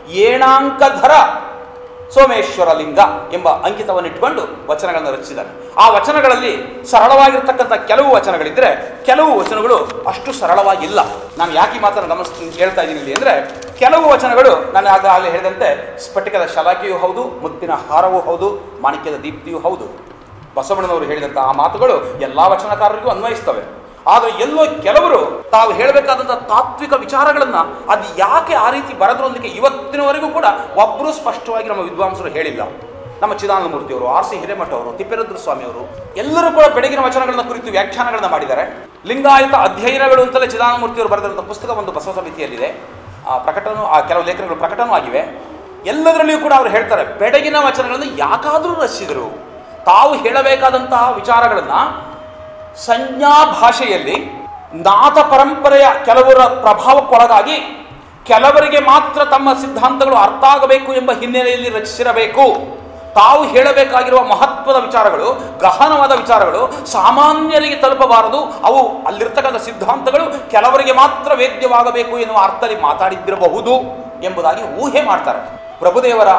ಏಣಾಂಕಧರ ಸೋಮೇಶ್ವರ ಲಿಂಗ ಎಂಬ ಅಂಕಿತವನ್ನಿಟ್ಟುಕೊಂಡು ವಚನಗಳನ್ನು ರಚಿಸಿದ್ದಾನೆ ಆ ವಚನಗಳಲ್ಲಿ ಸರಳವಾಗಿರ್ತಕ್ಕಂಥ ಕೆಲವು ವಚನಗಳಿದ್ದರೆ ಕೆಲವು ವಚನಗಳು ಅಷ್ಟು ಸರಳವಾಗಿಲ್ಲ ನಾನು ಯಾಕೆ ಈ ಮಾತನ್ನು ಗಮನಿಸ್ತೀನಿ ಹೇಳ್ತಾ ಇದ್ದೀನಿ ಇಲ್ಲಿ ಅಂದರೆ ಕೆಲವು ವಚನಗಳು ನಾನು ಆಗ ಆಗಲೇ ಹೇಳಿದಂತೆ ಸ್ಫಟಿಕದ ಶಲಾಖೆಯೂ ಹೌದು ಮುತ್ತಿನ ಹಾರವೂ ಹೌದು ಮಾಣಿಕ್ಯದ ದೀಪ್ತಿಯೂ ಹೌದು ಬಸವಣ್ಣನವರು ಹೇಳಿದಂಥ ಆ ಮಾತುಗಳು ಎಲ್ಲ ವಚನಕಾರರಿಗೂ ಅನ್ವಯಿಸ್ತವೆ ಆದರೆ ಎಲ್ಲೋ ಕೆಲವರು ತಾವು ಹೇಳಬೇಕಾದಂಥ ತಾತ್ವಿಕ ವಿಚಾರಗಳನ್ನ ಅದು ಯಾಕೆ ಆ ರೀತಿ ಬರೋದ್ರೊಂದಿಗೆ ಇವತ್ತಿನವರೆಗೂ ಕೂಡ ಒಬ್ಬರು ಸ್ಪಷ್ಟವಾಗಿ ನಮ್ಮ ವಿದ್ವಾಂಸರು ಹೇಳಿಲ್ಲ ನಮ್ಮ ಚಿದಾನಂದ ಮೂರ್ತಿಯವರು ಆರ್ ಸಿ ಹಿರೇಮಠ ಅವರು ತಿಪ್ಪೇರುದ್ರ ಸ್ವಾಮಿಯವರು ಎಲ್ಲರೂ ಕೂಡ ಬೆಳಗಿನ ವಚನಗಳನ್ನ ಕುರಿತು ವ್ಯಾಖ್ಯಾನಗಳನ್ನ ಮಾಡಿದ್ದಾರೆ ಲಿಂಗಾಯತ ಅಧ್ಯಯನಗಳು ಅಂತಲೇ ಚಿದಾನಂದ ಮೂರ್ತಿಯವರು ಬರೆದಿರುವಂಥ ಪುಸ್ತಕ ಒಂದು ಬಸವ ಸಮಿತಿಯಲ್ಲಿದೆ ಆ ಪ್ರಕಟನೂ ಆ ಕೆಲವು ಲೇಖನಗಳು ಪ್ರಕಟನೂ ಆಗಿವೆ ಎಲ್ಲದರಲ್ಲಿಯೂ ಕೂಡ ಅವರು ಹೇಳ್ತಾರೆ ಬೆಳಗಿನ ವಚನಗಳನ್ನು ಯಾಕಾದರೂ ರಚಿಸಿದರು ತಾವು ಹೇಳಬೇಕಾದಂತಹ ವಿಚಾರಗಳನ್ನು ಸಂಜ್ಞಾ ಭಾಷೆಯಲ್ಲಿ ನಾಥ ಪರಂಪರೆಯ ಕೆಲವರ ಪ್ರಭಾವಕ್ಕೊಳಗಾಗಿ ಕೆಲವರಿಗೆ ಮಾತ್ರ ತಮ್ಮ ಸಿದ್ಧಾಂತಗಳು ಅರ್ಥ ಆಗಬೇಕು ಎಂಬ ಹಿನ್ನೆಲೆಯಲ್ಲಿ ರಚಿಸಿರಬೇಕು ತಾವು ಹೇಳಬೇಕಾಗಿರುವ ಮಹತ್ವದ ವಿಚಾರಗಳು ಗಹನವಾದ ವಿಚಾರಗಳು ಸಾಮಾನ್ಯರಿಗೆ ತಲುಪಬಾರದು ಅವು ಅಲ್ಲಿರ್ತಕ್ಕಂಥ ಸಿದ್ಧಾಂತಗಳು ಕೆಲವರಿಗೆ ಮಾತ್ರ ವೇದ್ಯವಾಗಬೇಕು ಎನ್ನುವ ಅರ್ಥದಲ್ಲಿ ಮಾತಾಡಿದ್ದಿರಬಹುದು ಎಂಬುದಾಗಿ ಊಹೆ ಮಾಡ್ತಾರೆ ಪ್ರಭುದೇವರ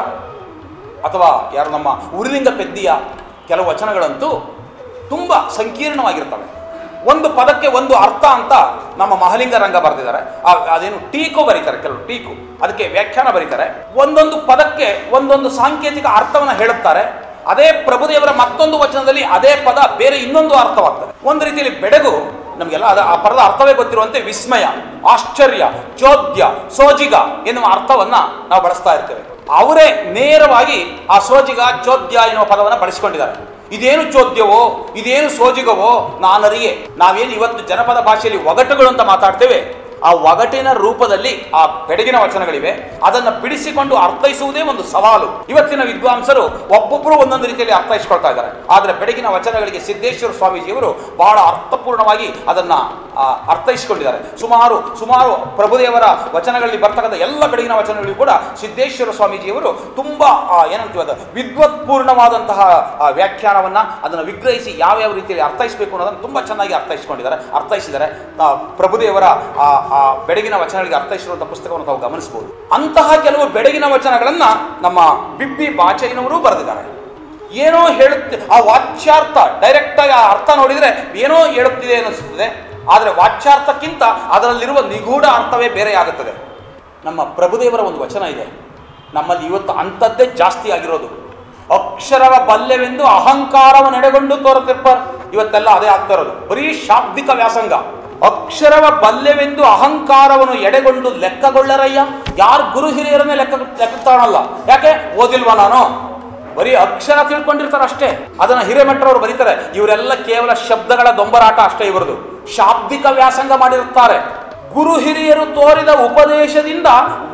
ಅಥವಾ ಯಾರು ನಮ್ಮ ಉರಿಲಿಂಗ ಪೆದ್ದಿಯ ಕೆಲವು ವಚನಗಳಂತೂ ತುಂಬ ಸಂಕೀರ್ಣವಾಗಿರ್ತವೆ ಒಂದು ಪದಕ್ಕೆ ಒಂದು ಅರ್ಥ ಅಂತ ನಮ್ಮ ಮಹಲಿಂಗ ರಂಗ ಬರೆದಿದ್ದಾರೆ ಆ- ಅದೇನು ಟೀಕು ಬರೀತಾರೆ ಕೆಲವು ಟೀಕು ಅದಕ್ಕೆ ವ್ಯಾಖ್ಯಾನ ಬರೀತಾರೆ ಒಂದೊಂದು ಪದಕ್ಕೆ ಒಂದೊಂದು ಸಾಂಕೇತಿಕ ಅರ್ಥವನ್ನು ಹೇಳುತ್ತಾರೆ ಅದೇ ಪ್ರಭುದೇವರ ಮತ್ತೊಂದು ವಚನದಲ್ಲಿ ಅದೇ ಪದ ಬೇರೆ ಇನ್ನೊಂದು ಅರ್ಥವಾಗ್ತದೆ ಒಂದು ರೀತಿಯಲ್ಲಿ ಬೆಡಗು ನಮಗೆಲ್ಲ ಅದ ಆ ಪದದ ಅರ್ಥವೇ ಗೊತ್ತಿರುವಂತೆ ವಿಸ್ಮಯ ಆಶ್ಚರ್ಯ ಚೋದ್ಯ ಸೋಜಿಗ ಎನ್ನುವ ಅರ್ಥವನ್ನ ನಾವು ಬಳಸ್ತಾ ಇರ್ತೇವೆ ಅವರೇ ನೇರವಾಗಿ ಆ ಸೋಜಿಗ ಚೋದ್ಯ ಎನ್ನುವ ಪದವನ್ನು ಬಳಸಿಕೊಂಡಿದ್ದಾರೆ ಇದೇನು ಚೋದ್ಯವೋ ಇದೇನು ಸೋಜಿಗವೋ ನಾನರಿಯೆ ನಾವೇನು ಇವತ್ತು ಜನಪದ ಭಾಷೆಯಲ್ಲಿ ಒಗಟುಗಳು ಅಂತ ಮಾತಾಡ್ತೇವೆ ಆ ಒಗಟಿನ ರೂಪದಲ್ಲಿ ಆ ಬೆಡಗಿನ ವಚನಗಳಿವೆ ಅದನ್ನು ಬಿಡಿಸಿಕೊಂಡು ಅರ್ಥೈಸುವುದೇ ಒಂದು ಸವಾಲು ಇವತ್ತಿನ ವಿದ್ವಾಂಸರು ಒಬ್ಬೊಬ್ಬರು ಒಂದೊಂದು ರೀತಿಯಲ್ಲಿ ಅರ್ಥೈಸ್ಕೊಳ್ತಾ ಇದ್ದಾರೆ ಆದರೆ ಬೆಡಗಿನ ವಚನಗಳಿಗೆ ಸಿದ್ದೇಶ್ವರ ಸ್ವಾಮೀಜಿಯವರು ಬಹಳ ಅರ್ಥಪೂರ್ಣವಾಗಿ ಅದನ್ನ ಆ, ಅರ್ಥೈಸಿಕೊಂಡಿದ್ದಾರೆ ಸುಮಾರು ಸುಮಾರು ಪ್ರಭುದೇವರ ವಚನಗಳಲ್ಲಿ ಬರ್ತಕ್ಕಂಥ ಎಲ್ಲ ಬೆಡಗಿನ ವಚನಗಳಿಗೂ ಕೂಡ ಸಿದ್ದೇಶ್ವರ ಸ್ವಾಮೀಜಿಯವರು ತುಂಬಾ ಆ, ಏನಂತೀವಿ ಅದು ವಿದ್ವತ್ಪೂರ್ಣವಾದಂತಹ ಆ, ವ್ಯಾಖ್ಯಾನವನ್ನ ಅದನ್ನು ವಿಗ್ರಹಿಸಿ ಯಾವ ಯಾವ ರೀತಿಯಲ್ಲಿ ಅರ್ಥೈಸಬೇಕು ಅನ್ನೋದನ್ನು ತುಂಬಾ ಚೆನ್ನಾಗಿ ಅರ್ಥೈಸಿಕೊಂಡಿದ್ದಾರೆ ಅರ್ಥೈಸಿದ್ದಾರೆ ಆ, ಪ್ರಭುದೇವರ ಆ ಆ ಬೆಡಗಿನ ವಚನಗಳಿಗೆ ಅರ್ಥೈಸಿರುವಂತಹ ಪುಸ್ತಕವನ್ನು ತಾವು ಗಮನಿಸಬಹುದು ಅಂತಹ ಕೆಲವು ಬೆಡಗಿನ ವಚನಗಳನ್ನ ನಮ್ಮ ಬಿಬ್ಬಿ ಬಾಚಯ್ಯನವರು ಬರೆದಿದ್ದಾರೆ ಏನೋ ಹೇಳುತ್ತೆ ಆ ವಾಚ್ಯಾರ್ಥ ಡೈರೆಕ್ಟ್ ಆಗಿ ಆ ಅರ್ಥ ನೋಡಿದ್ರೆ ಏನೋ ಹೇಳುತ್ತಿದೆ ಅನಿಸುತ್ತದೆ ಆದರೆ ವಾಚ್ಯಾರ್ಥಕ್ಕಿಂತ ಅದರಲ್ಲಿರುವ ನಿಗೂಢ ಅರ್ಥವೇ ಬೇರೆಯಾಗುತ್ತದೆ ನಮ್ಮ ಪ್ರಭುದೇವರ ಒಂದು ವಚನ ಇದೆ ನಮ್ಮಲ್ಲಿ ಇವತ್ತು ಅಂಥದ್ದೇ ಜಾಸ್ತಿ ಆಗಿರೋದು ಅಕ್ಷರವ ಬಲ್ಯವೆಂದು ಅಹಂಕಾರವ ನೆಡೆಗೊಂಡು ತೋರುತ್ತಿರ್ಪಾರ್ ಇವತ್ತೆಲ್ಲ ಅದೇ ಆಗ್ತಾ ಇರೋದು ಬರೀ ಶಾಬ್ದಿಕ ವ್ಯಾಸಂಗ ಅಕ್ಷರವ ಬಲ್ಯವೆಂದು ಅಹಂಕಾರವನ್ನು ಎಡೆಗೊಂಡು ಲೆಕ್ಕಗೊಳ್ಳರಯ್ಯ ಯಾರು ಗುರು ಹಿರಿಯರನ್ನೇ ಲೆಕ್ಕ ಲೆಕ್ಕ ತಾಣಲ್ಲ ಯಾಕೆ ಓದಿಲ್ವಾ ನಾನು ಬರೀ ಅಕ್ಷರ ತಿಳ್ಕೊಂಡಿರ್ತಾರೆ ಅಷ್ಟೇ ಅದನ್ನ ಹಿರೇಮಠರವರು ಬರೀತಾರೆ ಇವರೆಲ್ಲ ಕೇವಲ ಶಬ್ದಗಳ ದೊಂಬರಾಟ ಅಷ್ಟೇ ಇವರದು ಶಾಬ್ದಿಕ ವ್ಯಾಸಂಗ ಮಾಡಿರುತ್ತಾರೆ ಗುರು ಹಿರಿಯರು ತೋರಿದ ಉಪದೇಶದಿಂದ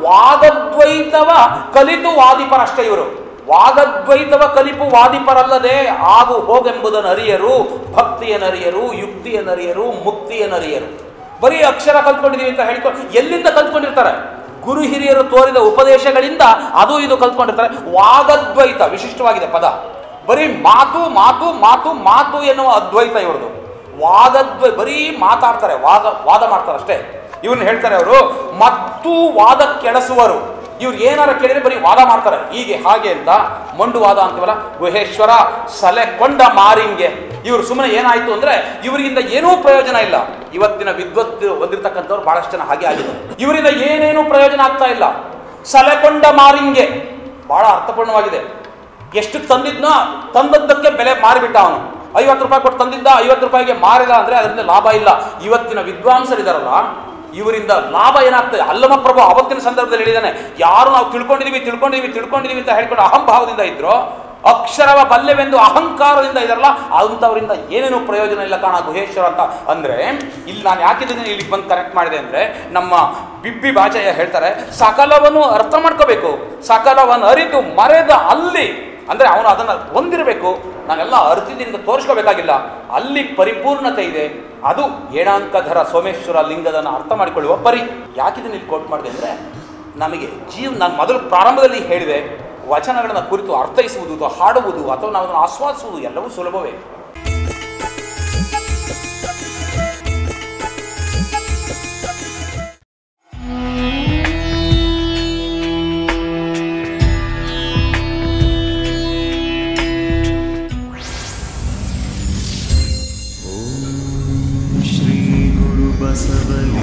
ವಾದದ್ವೈತವ ಕಲಿತು ವಾದಿಪರಷ್ಟೇ ಇವರು ವಾದದ್ವೈತವ ಕಲಿಪು ವಾದಿಪರಲ್ಲದೆ ಆಗು ಹೋಗೆಂಬುದನ್ನು ಅರಿಯರು ಭಕ್ತಿಯನ್ನರಿಯರು ಯುಕ್ತಿಯನ್ನರಿಯರು ಮುಕ್ತಿಯನ್ನರಿಯರು ಬರೀ ಅಕ್ಷರ ಕಲ್ತ್ಕೊಂಡಿದೀವಿ ಅಂತ ಹೇಳ್ಕೊಂಡು ಎಲ್ಲಿಂದ ಕಲ್ತ್ಕೊಂಡಿರ್ತಾರೆ ಗುರು ಹಿರಿಯರು ತೋರಿದ ಉಪದೇಶಗಳಿಂದ ಅದು ಇದು ಕಲ್ತ್ಕೊಂಡಿರ್ತಾರೆ ವಾದದ್ವೈತ ವಿಶಿಷ್ಟವಾಗಿದೆ ಪದ ಬರೀ ಮಾತು ಮಾತು ಮಾತು ಮಾತು ಎನ್ನುವ ಅದ್ವೈತ ಇವ್ರದ್ದು ವಾದದ್ವೈ ಬರೀ ಮಾತಾಡ್ತಾರೆ ವಾದ ವಾದ ಮಾಡ್ತಾರೆ ಅಷ್ಟೇ ಇವ್ರನ್ನ ಹೇಳ್ತಾರೆ ಅವರು ಮತ್ತು ವಾದ ಕೆಡಿಸುವರು ಇವ್ರು ಏನಾರ ಕೇಳಿದ್ರೆ ಬರೀ ವಾದ ಮಾಡ್ತಾರೆ ಹೀಗೆ ಹಾಗೆ ಅಂತ ಮಂಡು ವಾದ ಅಂತೀವಲ್ಲ ಗುಹೇಶ್ವರ ಸಲೆ ಕೊಂಡ ಮಾರಿಂಗೆ ಇವರು ಸುಮ್ಮನೆ ಏನಾಯ್ತು ಅಂದ್ರೆ ಇವರಿಂದ ಏನೂ ಪ್ರಯೋಜನ ಇಲ್ಲ ಇವತ್ತಿನ ವಿದ್ವತ್ ಹೊಂದಿರತಕ್ಕಂಥವ್ರು ಬಹಳಷ್ಟು ಜನ ಹಾಗೆ ಆಗಿದೆ ಇವರಿಂದ ಏನೇನೂ ಪ್ರಯೋಜನ ಆಗ್ತಾ ಇಲ್ಲ ಸಲೆಕೊಂಡ ಮಾರಿಂಗೆ ಬಹಳ ಅರ್ಥಪೂರ್ಣವಾಗಿದೆ ಎಷ್ಟು ತಂದಿದ್ನೋ ತಂದದ್ದಕ್ಕೆ ಬೆಲೆ ಮಾರಿಬಿಟ್ಟ ಅವನು ಐವತ್ತು ರೂಪಾಯಿ ಕೊಟ್ಟು ತಂದಿದ್ದ ಐವತ್ತು ರೂಪಾಯಿಗೆ ಮಾರಿದ ಅಂದ್ರೆ ಅದರಿಂದ ಲಾಭ ಇಲ್ಲ ಇವತ್ತಿನ ವಿದ್ವಾಂಸರಿದಾರಲ್ಲ ಇವರಿಂದ ಲಾಭ ಏನಾಗ್ತದೆ ಅಲ್ಲಮ ಪ್ರಭು ಅವತ್ತಿನ ಸಂದರ್ಭದಲ್ಲಿ ಹೇಳಿದಾನೆ ಯಾರು ನಾವು ತಿಳ್ಕೊಂಡಿದೀವಿ ತಿಳ್ಕೊಂಡಿದೀವಿ ತಿಳ್ಕೊಂಡಿದೀವಿ ಅಂತ ಹೇಳ್ಕೊಂಡು ಅಹಂಭಾವದಿಂದ ಇದ್ರು ಅಕ್ಷರವ ಬಲ್ಯವೆಂದು ಅಹಂಕಾರದಿಂದ ಇದಾರಲ್ಲ ಅಂಥವರಿಂದ ಏನೇನು ಪ್ರಯೋಜನ ಇಲ್ಲ ಕಾಣ ಗುಹೇಶ್ವರ ಅಂತ ಅಂದ್ರೆ ಇಲ್ಲಿ ನಾನು ಯಾಕಿದ್ದೀನಿ ಇಲ್ಲಿಗೆ ಬಂದು ಕನೆಕ್ಟ್ ಮಾಡಿದೆ ಅಂದ್ರೆ ನಮ್ಮ ಬಿಬ್ಬಿ ಬಾಚಯ್ಯ ಹೇಳ್ತಾರೆ ಸಕಲವನ್ನು ಅರ್ಥ ಮಾಡ್ಕೋಬೇಕು ಸಕಲವನ್ನು ಅರಿತು ಮರೆದ ಅಲ್ಲಿ ಅಂದ್ರೆ ಅವನು ಅದನ್ನು ಹೊಂದಿರಬೇಕು ನಾನೆಲ್ಲ ಅರ್ಥದಿಂದ ತೋರಿಸ್ಕೋಬೇಕಾಗಿಲ್ಲ ಅಲ್ಲಿ ಪರಿಪೂರ್ಣತೆ ಇದೆ ಅದು ಏಣಾಂಕಧರ ಸೋಮೇಶ್ವರ ಲಿಂಗದನ್ನು ಅರ್ಥ ಮಾಡಿಕೊಳ್ಳುವ ಪರಿ ಯಾಕಿದನ್ನು ಇಲ್ಲಿ ಕೋಟ್ ಮಾಡಿದೆ ಅಂದರೆ ನಮಗೆ ಜೀವ ನಾನು ಮೊದಲು ಪ್ರಾರಂಭದಲ್ಲಿ ಹೇಳಿದೆ ವಚನಗಳನ್ನು ಕುರಿತು ಅರ್ಥೈಸುವುದು ಅಥವಾ ಹಾಡುವುದು ಅಥವಾ ನಾವು ಅದನ್ನು ಆಸ್ವಾದಿಸುವುದು ಎಲ್ಲವೂ ಸುಲಭವೇ श्रीगुरुबसवलिं